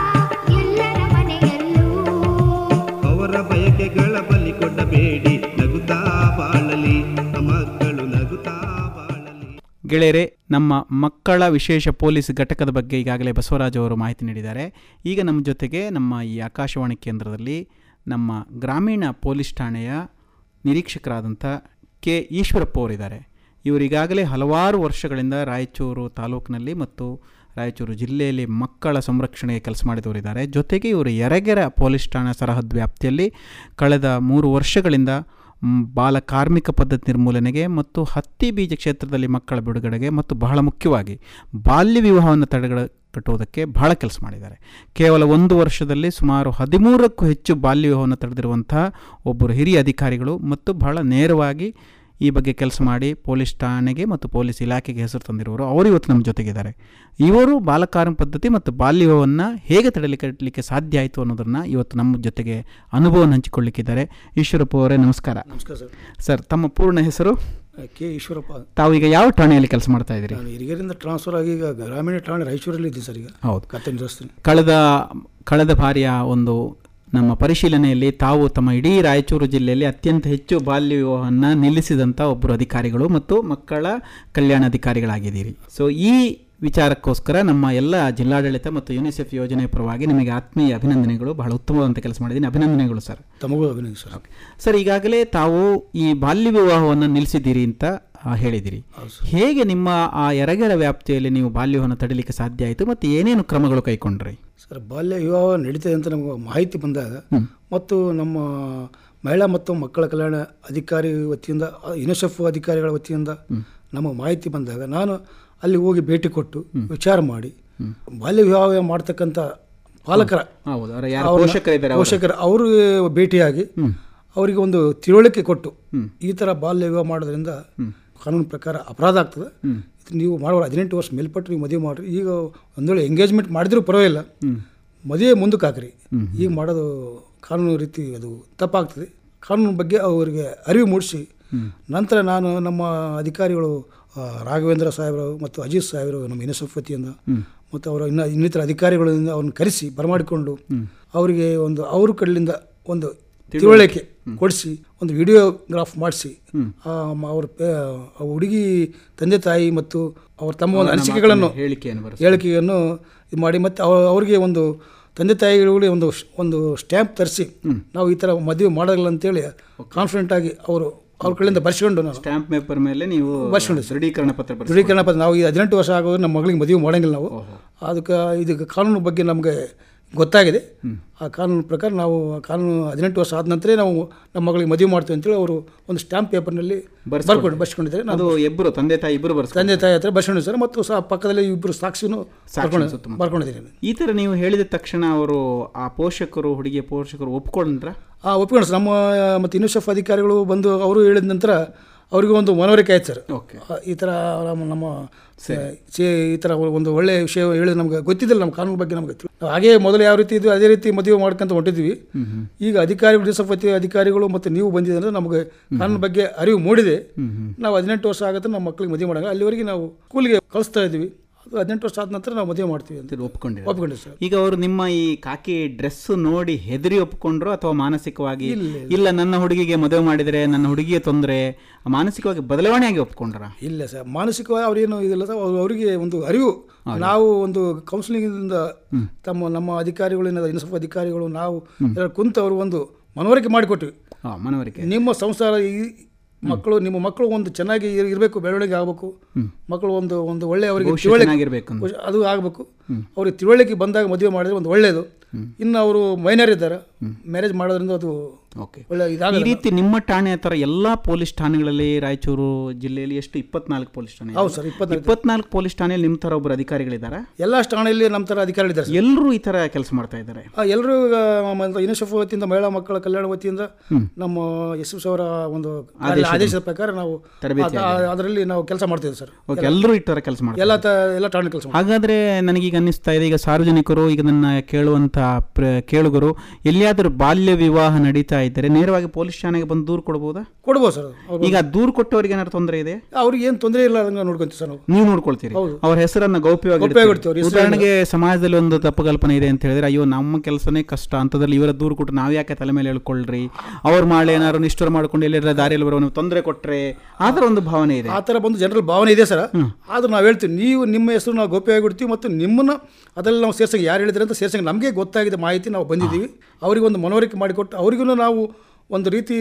ಎಲ್ಲರ ಮನೆಯಲ್ಲೂ ಅವರ ಬಯಕೆಗಳ ಬಲಿ ಕೊಡಬೇಡಿ ನಗುತ್ತಾ ಬಾಳಲಿ ಮಕ್ಕಳು ನಗುತ್ತಾ ಬಾಳಲಿ ಗೆಳೆಯರೆ ನಮ್ಮ ಮಕ್ಕಳ ವಿಶೇಷ ಪೊಲೀಸ್ ಘಟಕದ ಬಗ್ಗೆ ಈಗಾಗಲೇ ಬಸವರಾಜ್ ಅವರು ಮಾಹಿತಿ ನೀಡಿದ್ದಾರೆ ಈಗ ನಮ್ಮ ಜೊತೆಗೆ ನಮ್ಮ ಈ ಆಕಾಶವಾಣಿ ಕೇಂದ್ರದಲ್ಲಿ ನಮ್ಮ ಗ್ರಾಮೀಣ ಪೊಲೀಸ್ ಠಾಣೆಯ ನಿರೀಕ್ಷಕರಾದಂಥ ಕೆ ಈಶ್ವರಪ್ಪ ಅವರಿದ್ದಾರೆ ಇವರು ಈಗಾಗಲೇ ಹಲವಾರು ವರ್ಷಗಳಿಂದ ರಾಯಚೂರು ತಾಲೂಕಿನಲ್ಲಿ ಮತ್ತು ರಾಯಚೂರು ಜಿಲ್ಲೆಯಲ್ಲಿ ಮಕ್ಕಳ ಸಂರಕ್ಷಣೆಗೆ ಕೆಲಸ ಮಾಡಿದವರಿದ್ದಾರೆ ಜೊತೆಗೆ ಇವರು ಯರಗೆರೆ ಪೊಲೀಸ್ ಠಾಣಾ ಸರಹದ್ದು ವ್ಯಾಪ್ತಿಯಲ್ಲಿ ಕಳೆದ ಮೂರು ವರ್ಷಗಳಿಂದ ಮ್, ಬಾಲ ಕಾರ್ಮಿಕ ಪದ್ಧತಿ ನಿರ್ಮೂಲನೆಗೆ ಮತ್ತು ಹತ್ತಿ ಬೀಜ ಕ್ಷೇತ್ರದಲ್ಲಿ ಮಕ್ಕಳ ಬಿಡುಗಡೆಗೆ ಮತ್ತು ಬಹಳ ಮುಖ್ಯವಾಗಿ ಬಾಲ್ಯ ವಿವಾಹವನ್ನು ತಡೆಗಡ ಕಟ್ಟುವುದಕ್ಕೆ ಬಹಳ ಕೆಲಸ ಮಾಡಿದ್ದಾರೆ ಕೇವಲ ಒಂದು ವರ್ಷದಲ್ಲಿ ಸುಮಾರು ಹದಿಮೂರಕ್ಕೂ ಹೆಚ್ಚು ಬಾಲ್ಯ ವಿವಾಹವನ್ನು ತಡೆದಿರುವಂತಹ ಒಬ್ಬರು ಹಿರಿಯ ಅಧಿಕಾರಿಗಳು ಮತ್ತು ಬಹಳ ನೇರವಾಗಿ ಈ ಬಗ್ಗೆ ಕೆಲಸ ಮಾಡಿ ಪೊಲೀಸ್ ಠಾಣೆಗೆ ಮತ್ತು ಪೊಲೀಸ್ ಇಲಾಖೆಗೆ ಹೆಸರು ತಂದಿರುವರು ಅವರು ಇವತ್ತು ನಮ್ಮ ಜೊತೆಗಿದ್ದಾರೆ ಇವರು ಬಾಲಕಾರ್ಮ ಪದ್ಧತಿ ಮತ್ತು ಬಾಲ್ಯ ವಿವಾಹವನ್ನು ಹೇಗೆ ತಡೆಲಿಕ್ಕೆ ಸಾಧ್ಯ ಆಯಿತು ಅನ್ನೋದನ್ನು ಇವತ್ತು ನಮ್ಮ ಜೊತೆಗೆ ಅನುಭವವನ್ನು ಹಂಚಿಕೊಳ್ಳಿಕ್ಕಿದ್ದಾರೆ ಈಶ್ವರಪ್ಪ ಅವರೇ ನಮಸ್ಕಾರ ನಮಸ್ಕಾರ ಸರ್ ಸರ್ ತಮ್ಮ ಪೂರ್ಣ ಹೆಸರು ಕೆ ಈಶ್ವರಪ್ಪ ತಾವು ಈಗ ಯಾವ ಠಾಣೆಯಲ್ಲಿ ಕೆಲಸ ಮಾಡ್ತಾ ಇದ್ದೀರಿ ನಾನು ಹಿರಿಗೆರಿಂದ ಟ್ರಾನ್ಸ್ಫರ್ ಆಗಿ ಈಗ ಗ್ರಾಮೀಣ ಠಾಣೆ ರಾಯಚೂರಲ್ಲಿ ಇದ್ದೀನಿ ಸರ್ ಈಗ ಹೌದು ಕತ್ತೆ ನಿರ್ವಹಿಸ್ತೀನಿ ಕಳೆದ ಕಳೆದ ಬಾರಿಯ ಒಂದು ನಮ್ಮ ಪರಿಶೀಲನೆಯಲ್ಲಿ ತಾವು ತಮ್ಮ ಇಡೀ ರಾಯಚೂರು ಜಿಲ್ಲೆಯಲ್ಲಿ ಅತ್ಯಂತ ಹೆಚ್ಚು ಬಾಲ್ಯ ವಿವಾಹವನ್ನು ನಿಲ್ಲಿಸಿದಂಥ ಒಬ್ಬರು ಅಧಿಕಾರಿಗಳು ಮತ್ತು ಮಕ್ಕಳ ಕಲ್ಯಾಣಾಧಿಕಾರಿಗಳಾಗಿದ್ದೀರಿ ಸೊ ಈ ವಿಚಾರಕ್ಕೋಸ್ಕರ ನಮ್ಮ ಎಲ್ಲ ಜಿಲ್ಲಾಡಳಿತ ಮತ್ತು ಯುನಿಸೆಫ್ ಯೋಜನೆ ಪರವಾಗಿ ನಿಮಗೆ ಆತ್ಮೀಯ ಅಭಿನಂದನೆಗಳು ಬಹಳ ಉತ್ತಮವಾದಂಥ ಕೆಲಸ ಮಾಡಿದ್ದೀನಿ ಅಭಿನಂದನೆಗಳು ಸರ್ ತಮಗೂ ಅಭಿನಂದನೆ ಸರ್ ಸರ್ ಈಗಾಗಲೇ ತಾವು ಈ ಬಾಲ್ಯ ವಿವಾಹವನ್ನು ನಿಲ್ಲಿಸಿದ್ದೀರಿ ಅಂತ ಆ, ಹೇಳಿದಿರಿ ಹೇಗೆ ನಿಮ್ಮ ಆ ಎರಗರ ವ್ಯಾಪ್ತಿಯಲ್ಲಿ ನೀವು ಬಾಲ್ಯವನ್ನು ತಡಿಲಿಕ್ಕೆ ಸಾಧ್ಯ ಆಯಿತು ಮತ್ತು ಏನೇನು ಕ್ರಮಗಳು ಕೈಗೊಂಡ್ರಿ ಸರ್ ಬಾಲ್ಯ ವಿವಾಹ ನಡೀತದೆ ಅಂತ ನಮಗೆ ಮಾಹಿತಿ ಬಂದಾಗ ಮತ್ತು ನಮ್ಮ ಮಹಿಳಾ ಮತ್ತು ಮಕ್ಕಳ ಕಲ್ಯಾಣ ಅಧಿಕಾರಿ ವತಿಯಿಂದ ಯುನಿಸೆಫ್ ಅಧಿಕಾರಿಗಳ ವತಿಯಿಂದ ನಮಗೆ ಮಾಹಿತಿ ಬಂದಾಗ ನಾನು ಅಲ್ಲಿ ಹೋಗಿ ಭೇಟಿ ಕೊಟ್ಟು ವಿಚಾರ ಮಾಡಿ ಬಾಲ್ಯ ವಿವಾಹ ಮಾಡ್ತಕ್ಕಂಥ ಪಾಲಕರ ಹೌದು ಅವರ ಯಾರು ಅವ್ರನ್ನ- ಪೋಷಕರಿದ್ದಾರೆ ಅವರ- ಪೋಷಕರು ಅವರು ಭೇಟಿಯಾಗಿ ಅವರಿಗೆ ಒಂದು ತಿಳುವಳಿಕೆ ಕೊಟ್ಟು ಈ ಥರ ಬಾಲ್ಯ ವಿವಾಹ ಮಾಡೋದ್ರಿಂದ ಕಾನೂನು ಪ್ರಕಾರ ಅಪರಾಧ ಆಗ್ತದೆ ಇದು ನೀವು ಮಾಡುವ ಹದಿನೆಂಟು ವರ್ಷ ಮೇಲ್ಪಟ್ಟು ನೀವು ಮದುವೆ ಮಾಡಿರಿ ಈಗ ಒಂದು ವೇಳೆ ಎಂಗೇಜ್ಮೆಂಟ್ ಮಾಡಿದ್ರೂ ಪರವಾಗಿಲ್ಲ ಮದುವೆ ಮುಂದಕ್ಕೆ ಹಾಕ್ರಿ ಈಗ ಮಾಡೋದು ಕಾನೂನು ರೀತಿ ಅದು ತಪ್ಪಾಗ್ತದೆ ಕಾನೂನು ಬಗ್ಗೆ ಅವರಿಗೆ ಅರಿವು ಮೂಡಿಸಿ ನಂತರ ನಾನು ನಮ್ಮ ಅಧಿಕಾರಿಗಳು ಆ, ರಾಘವೇಂದ್ರ ಸಾಹೇಬರು ಮತ್ತು ಅಜಿತ್ ಸಾಹೇಬರು ನಮ್ಮ ಯುನಿಸೆಫ್ ವತಿಯಿಂದ ಮತ್ತು ಅವರ ಇನ್ನು ಇನ್ನಿತರ ಅಧಿಕಾರಿಗಳಿಂದ ಅವ್ರನ್ನ ಕರೆಸಿ ಬರಮಾಡಿಕೊಂಡು ಅವರಿಗೆ ಒಂದು ಅವ್ರ ಕಡೆಯಿಂದ ಒಂದು ತಿಳುವಳಿಕೆ ಕೊಡಿಸಿ ಒಂದು ವಿಡಿಯೋಗ್ರಾಫ್ ಮಾಡಿಸಿ ಅವ್ರ ಪೇ- ಆ ಹುಡುಗಿ ತಂದೆ ತಾಯಿ ಮತ್ತು ಅವ್ರ ತಮ್ಮ ಒಂದು ಅನಿಸಿಕೆಗಳನ್ನು ಹೇಳಿಕೆಯನ್ನು ಬರೆಸಿ ಹೇಳಿಕೆಯನ್ನು ಇದು ಮಾಡಿ ಮತ್ತು ಅವ ಅವ್ರಿಗೆ ಒಂದು ತಂದೆ ತಾಯಿಗಳಿಗೆ ಒಂದು ಶ್- ಒಂದು ಸ್ಟ್ಯಾಂಪ್ ತರಿಸಿ ನಾವು ಈ ಥರ ಮದುವೆ ಮಾಡೋದಿಲ್ಲ ಅಂತೇಳಿ ಕಾನ್ಫಿಡೆಂಟ್ ಆಗಿ ಅವರು ಅವ್ರ ಕಡೆಯಿಂದ ಬರ್ಸ್ಕೊಂಡು ನಾನು ಸ್ಟಾಂಪ್ ಪೇಪರ್ ಮೇಲೆ ನೀವು ಬರ್ಸ್ಕೊಂಡು ಸರ್. ದೃಢೀಕರಣ ಪತ್ರ ಬರೆಸಿ ದೃಢೀಕರಣ ಪತ್ರ ನಾವು ಈ ಹದಿನೆಂಟು ವರ್ಷ ಆಗೋದು ನಮ್ಮ ಮಗಳಿಗೆ ಮದುವೆ ಮಾಡಂಗಿಲ್ಲ ನಾವು ಅದಕ್ಕೆ ಇದಕ್ಕೆ ಕಾನೂನು ಬಗ್ಗೆ ನಮಗೆ ಗೊತ್ತಾಗಿದೆ ಆ ಕಾನೂನು ಪ್ರಕಾರ ನಾವು ಕಾನೂನು ಹದಿನೆಂಟು ವರ್ಷ ಆದ ನಂತರ ನಾವು ನಮ್ಮ ಮಗಳಿಗೆ ಮದುವೆ ಮಾಡ್ತೀವಿ ಅಂತೇಳಿ ಅವರು ಒಂದು ಸ್ಟ್ಯಾಂಪ್ ಪೇಪರ್ನಲ್ಲಿ ಬರ್ಕೊಂಡು ಬರ್ಸ್ಕೊಂಡಿದ್ದಾರೆ ನಾನು ಅದು ಇಬ್ಬರು ತಂದೆ ತಾಯಿ ಇಬ್ಬರು ಬರ್ಸ್ ತಂದೆ ತಾಯಿ ಹತ್ರ ಬರ್ಸ್ಕೊಂಡಿದ್ದೆ ಸರ್ ಮತ್ತು ಸಹ ಪಕ್ಕದಲ್ಲಿ ಇಬ್ಬರು ಸಾಕ್ಷಿನೂ ಬರ್ಕೊಂಡು ಸುತ್ತಮುತ್ತ. ಬರ್ಕೊಂಡಿದ್ದೀನಿ ಈ ತರ ನೀವು ಹೇಳಿದ ತಕ್ಷಣ ಅವರು ಆ ಪೋಷಕರು ಹುಡುಗಿಯ ಪೋಷಕರು ಒಪ್ಕೊಂಡ್ರ ಆ ಒಪ್ಕೊಂಡು ಸರ್ ನಮ್ಮ ಮತ್ತು ಯುನಿಸೆಫ್ ಅಧಿಕಾರಿಗಳು ಬಂದು ಅವರು ಹೇಳಿದ ನಂತರ ಅವರಿಗೂ ಒಂದು ಮನವರಿಕೆ ಆಯ್ತು ಸರ್ ಓಕೆ ಆ, ಈ ಥರ ನಮ್ಮ ನಮ್ಮ ಚೇ ಈ ಥರ ಒಂದು ಒಳ್ಳೆಯ ವಿಷಯ ಹೇಳಿದ್ರೆ ನಮ್ಗೆ ಗೊತ್ತಿದ್ದಿಲ್ಲ ನಮ್ಮ ಕಾನೂನು ಬಗ್ಗೆ ನಮ್ಗೆ ಗೊತ್ತಿಲ್ಲ ನಾವು ಹಾಗೇ ಮೊದಲು ಯಾವ ರೀತಿ ಇದ್ವಿ ಅದೇ ರೀತಿ ಮದುವೆ ಮಾಡ್ಕೊಂತ ಹೊಂಟಿದ್ವಿ ಈಗ ಅಧಿಕಾರಿಗಳು ಡಿಸಫತಿ ಅಧಿಕಾರಿಗಳು ಮತ್ತು ನೀವು ಬಂದಿದೆ ಅಂದರೆ ನಮಗೆ ಕಾನೂನು ಬಗ್ಗೆ ಅರಿವು ಮೂಡಿದೆ ನಾವು ಹದಿನೆಂಟು ವರ್ಷ ಆಗುತ್ತೆ ನಮ್ಮ ಮಕ್ಕಳಿಗೆ ಮದುವೆ ಮಾಡಾಗ ಅಲ್ಲಿವರೆಗೆ ನಾವು ಸ್ಕೂಲಿಗೆ ಕಳಿಸ್ತಾ ಇದ್ವಿ ಅದು ಹದಿನೆಂಟು ವರ್ಷ ಆದ ನಂತರ ನಾವು ಮದುವೆ ಮಾಡ್ತೀವಿ ಅಂತ ಒಪ್ಕೊಂಡಿರ ಒಪ್ಕೊಂಡಿವಿ ಸರ್ ಈಗ ಅವರು ನಿಮ್ಮ ಈ ಕಾಕಿ ಡ್ರೆಸ್ ನೋಡಿ ಹೆದರಿ ಒಪ್ಕೊಂಡ್ರು ಅಥವಾ ಮಾನಸಿಕವಾಗಿ ಇಲ್ಲ ನನ್ನ ಹುಡುಗಿಗೆ ಮದುವೆ ಮಾಡಿದರೆ ನನ್ನ ಹುಡುಗಿಯ ತೊಂದರೆ ಮಾನಸಿಕವಾಗಿ ಬದಲಾವಣೆಯಾಗಿ ಒಪ್ಕೊಂಡ್ರ ಇಲ್ಲ ಸರ್ ಮಾನಸಿಕವಾಗಿ ಅವ್ರೇನು ಇದಿಲ್ಲ ಸರ್ ಅವ್ರು- ಅವರಿಗೆ ಒಂದು ಅರಿವು ನಾವು ಒಂದು ಕೌನ್ಸಿಲಿಂಗಿಂದ ತಮ್ಮ ನಮ್ಮ ಅಧಿಕಾರಿಗಳಿಂದ ಇನ್ಸಫ್ ಅಧಿಕಾರಿಗಳು ನಾವು ಎಲ್ಲ ಕುಂತು ಅವರು ಒಂದು ಮನವರಿಕೆ ಮಾಡಿಕೊಟ್ವಿ ಹಾ ಮನವರಿಕೆ ನಿಮ್ಮ ಸಂಸಾರ ಈ ಮಕ್ಕಳು ನಿಮ್ಮ ಮಕ್ಕಳು ಒಂದು ಚೆನ್ನಾಗಿ ಇರ್- ಇರಬೇಕು ಬೆಳವಣಿಗೆ ಆಗಬೇಕು ಮಕ್ಕಳು ಒಂದು ಒಂದು ಒಳ್ಳೆ ಅವರಿಗೆ ಭವಿಷ್ಯ ತಿಳುವಳಿಕೆ ಚೆನ್ನಾಗಿರ್ಬೇಕು ಅಂತ. ಅದು ಆಗಬೇಕು ಅವ್ರಿಗೆ ತಿಳುವಳಿಕೆ ಬಂದಾಗ ಮದುವೆ ಮಾಡಿದ್ರೆ ಒಂದು ಒಳ್ಳೆಯದು ಇನ್ನು ಅವರು ಮೈನರ್ ಇದ್ದಾರೆ ಮ್ಯಾರೇಜ್ ಮಾಡೋದ್ರಿಂದ ಅದು ಓಕೆ ಒಳ್ಳೆ ಈ ಇದಾಗ ರೀತಿ ನಿಮ್ಮ ಠಾಣೆ ಹತ್ರ ಎಲ್ಲಾ ಪೊಲೀಸ್ ಠಾಣೆಗಳಲ್ಲಿ ರಾಯಚೂರು ಜಿಲ್ಲೆಯಲ್ಲಿ ಎಷ್ಟು ಇಪ್ಪತ್ನಾಲ್ಕು ಪೊಲೀಸ್ ಠಾಣೆ ಹೌದು ಸರ್ ಇಪ್ಪತ್ನಾಲ್ಕು ಇಪ್ಪತ್ನಾಲ್ಕು ಪೊಲೀಸ್ ಠಾಣೆಯಲ್ಲಿ ನಿಮ್ಮ ತರ ಒಬ್ಬರು ಅಧಿಕಾರಿಗಳಿದ್ದಾರೆ ಎಲ್ಲ ಠಾಣೆಯಲ್ಲಿ ನಮ್ಮ ಥರ ಅಧಿಕಾರಿಗಳಿದ್ದಾರೆ ಸರ್ ಎಲ್ಲರೂ ಈ ತರ ಕೆಲಸ ಮಾಡ್ತಾ ಇದ್ದಾರೆ ಎಲ್ಲರೂ ಯುನಿಸೆಫ್ ವತಿಯಿಂದ ಮಹಿಳಾ ಮಕ್ಕಳ ಕಲ್ಯಾಣ ವತಿಯಿಂದ ನಮ್ಮ ಎಸ್ ಎಸ್ ಅವರ ಒಂದು ಆದೇಶದ ಪ್ರಕಾರ ನಾವು ತರಬೇತಿ ಅದರಲ್ಲಿ ನಾವು ಕೆಲಸ ಮಾಡ್ತಿದ್ವಿ ಸರ್ ಓಕೆ ಎಲ್ಲರೂ ಈ ತರ ಕೆಲಸ ಮಾಡ್ತಾರೆ ಎಲ್ಲ ತ ಎಲ್ಲ ಠಾಣೆ ಕೆಲಸ ಹಾಗಾದ್ರೆ ನನಗೀಗ ಅನ್ನಿಸ್ತಾ ಇದೆ ಈಗ ಸಾರ್ವಜನಿಕರು ಈಗ ನನ್ನ ಕೇಳುವಂತ ಪ್ರ- ಕೇಳುಗರು ಎಲ್ಲಿಯಾದರೂ ಬಾಲ್ಯ ವಿವಾಹ ನಡೀತಾ ಇದ್ದರೆ ನೇರವಾಗಿ ಪೊಲೀಸ್ ಠಾಣೆಗೆ ಬಂದು ದೂರು ಕೊಡ್ಬೋದಾ ಕೊಡ್ಬೋದು ಸರ್ ಅವ್ರು ಈಗ ದೂರು ಕೊಟ್ಟವರಿಗೆ ಏನಾದ್ರು ತೊಂದರೆ ಇದೆ ಅವ್ರಿಗೆ ಏನು ತೊಂದರೆ ಇಲ್ಲ ಅದನ್ನ ನೋಡ್ಕೊಂತೀವಿ ಸರ್ ನಾವು ನೀವು ನೋಡ್ಕೊಳ್ತೀರಿ ಹೌದು. ಅವ್ರ ಹೆಸರನ್ನ ಗೌಪ್ಯವಾಗಿ ಗೌಪ್ಯವಾಗಿ ಇಡ್ತೀರಿ. ಇಡ್ತೀವಿ. ಅವ್ರ ಉದಾಹರಣೆಗೆ ಸಮಾಜದಲ್ಲಿ ಒಂದು ತಪ್ಪು ಕಲ್ಪನೆ ಇದೆ ಅಂತ ಹೇಳಿದ್ರೆ ಅಯ್ಯೋ ನಮ್ಮ ಕೆಲಸನೇ ಕಷ್ಟ ಅಂತದ್ರಲ್ಲಿ ಇವರ ದೂರು ಕೊಟ್ಟು ನಾವು ಯಾಕೆ ತಲೆ ಮೇಲೆ ಹೇಳ್ಕೊಳ್ರಿ ಅವ್ರ ಮಾಡಿ ಏನಾದ್ರು ನಿಷ್ಠುರ ಮಾಡ್ಕೊಂಡು ಎಲ್ಲರ ದಾರಿಯಲ್ಲಿ ಬರೋ ತೊಂದರೆ ಕೊಟ್ರೆ ಆ ಥರ ಒಂದು ಭಾವನೆ ಇದೆ ಆ ಥರ ಬಂದು ಜನರಲ್ ಭಾವನೆ ಇದೆ ಸರ್ ಆದ್ರೆ ನಾವು ಹೇಳ್ತೀವಿ ನೀವು ನಿಮ್ಮ ಹೆಸರು ನಾವು ಗೋಪ್ಯವಾಗಿ ಬಿಡ್ತೀವಿ ಮತ್ತು ನಿಮ್ಮನ್ನ ಅದರಲ್ಲಿ ನಾವು ಸೇರ್ಸಂಗೆ ಯಾರು ಹೇಳಿದ್ರೆ ಅಂತ ಸೇರ್ಸಂಗೆ ನಮಗೆ ಗೊತ್ತಾಗಿದೆ ಮಾಹಿತಿ ನಾವು ಬಂದಿದ್ದೀವಿ ಅವರಿಗೆ ಒಂದು ಮನವರಿಕೆ ಮಾಡಿಕೊಟ್ಟು ಅವರಿಗೂ ನಾವು ಒಂದು ರೀತಿ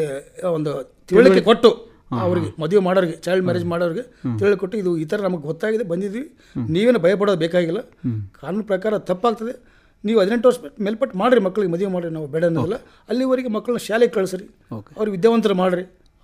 ಒಂದು ತಿಳುವಳಿಕೆ ಕೊಟ್ಟು ಅವರಿಗೆ ಮದುವೆ ಮಾಡೋರಿಗೆ ಚೈಲ್ಡ್ ಮ್ಯಾರೇಜ್ ಮಾಡೋರಿಗೆ ತಿಳಿಕೊಟ್ಟು ಇದು ಈ ಥರ ನಮಗೆ ಗೊತ್ತಾಗಿದೆ ಬಂದಿದ್ವಿ ನೀವೇನು ಭಯಪಡೋದು ಬೇಕಾಗಿಲ್ಲ ಕಾನೂನು ಪ್ರಕಾರ ತಪ್ಪಾಗ್ತದೆ ನೀವು ಹದಿನೆಂಟು ವರ್ಷ ಮೇಲ್ಪಟ್ಟು ಮಾಡಿರಿ ಮಕ್ಕಳಿಗೆ ಮದುವೆ ಮಾಡಿರಿ ನಾವು ಬೇಡ ಅನ್ನೋದಿಲ್ಲ ಅಲ್ಲಿವರೆಗೆ ಮಕ್ಕಳನ್ನ ಶಾಲೆಗೆ ಕಳಿಸ್ರಿ ಅವ್ರಿಗೆ ವಿದ್ಯಾವಂತರು ಮಾಡಿರಿ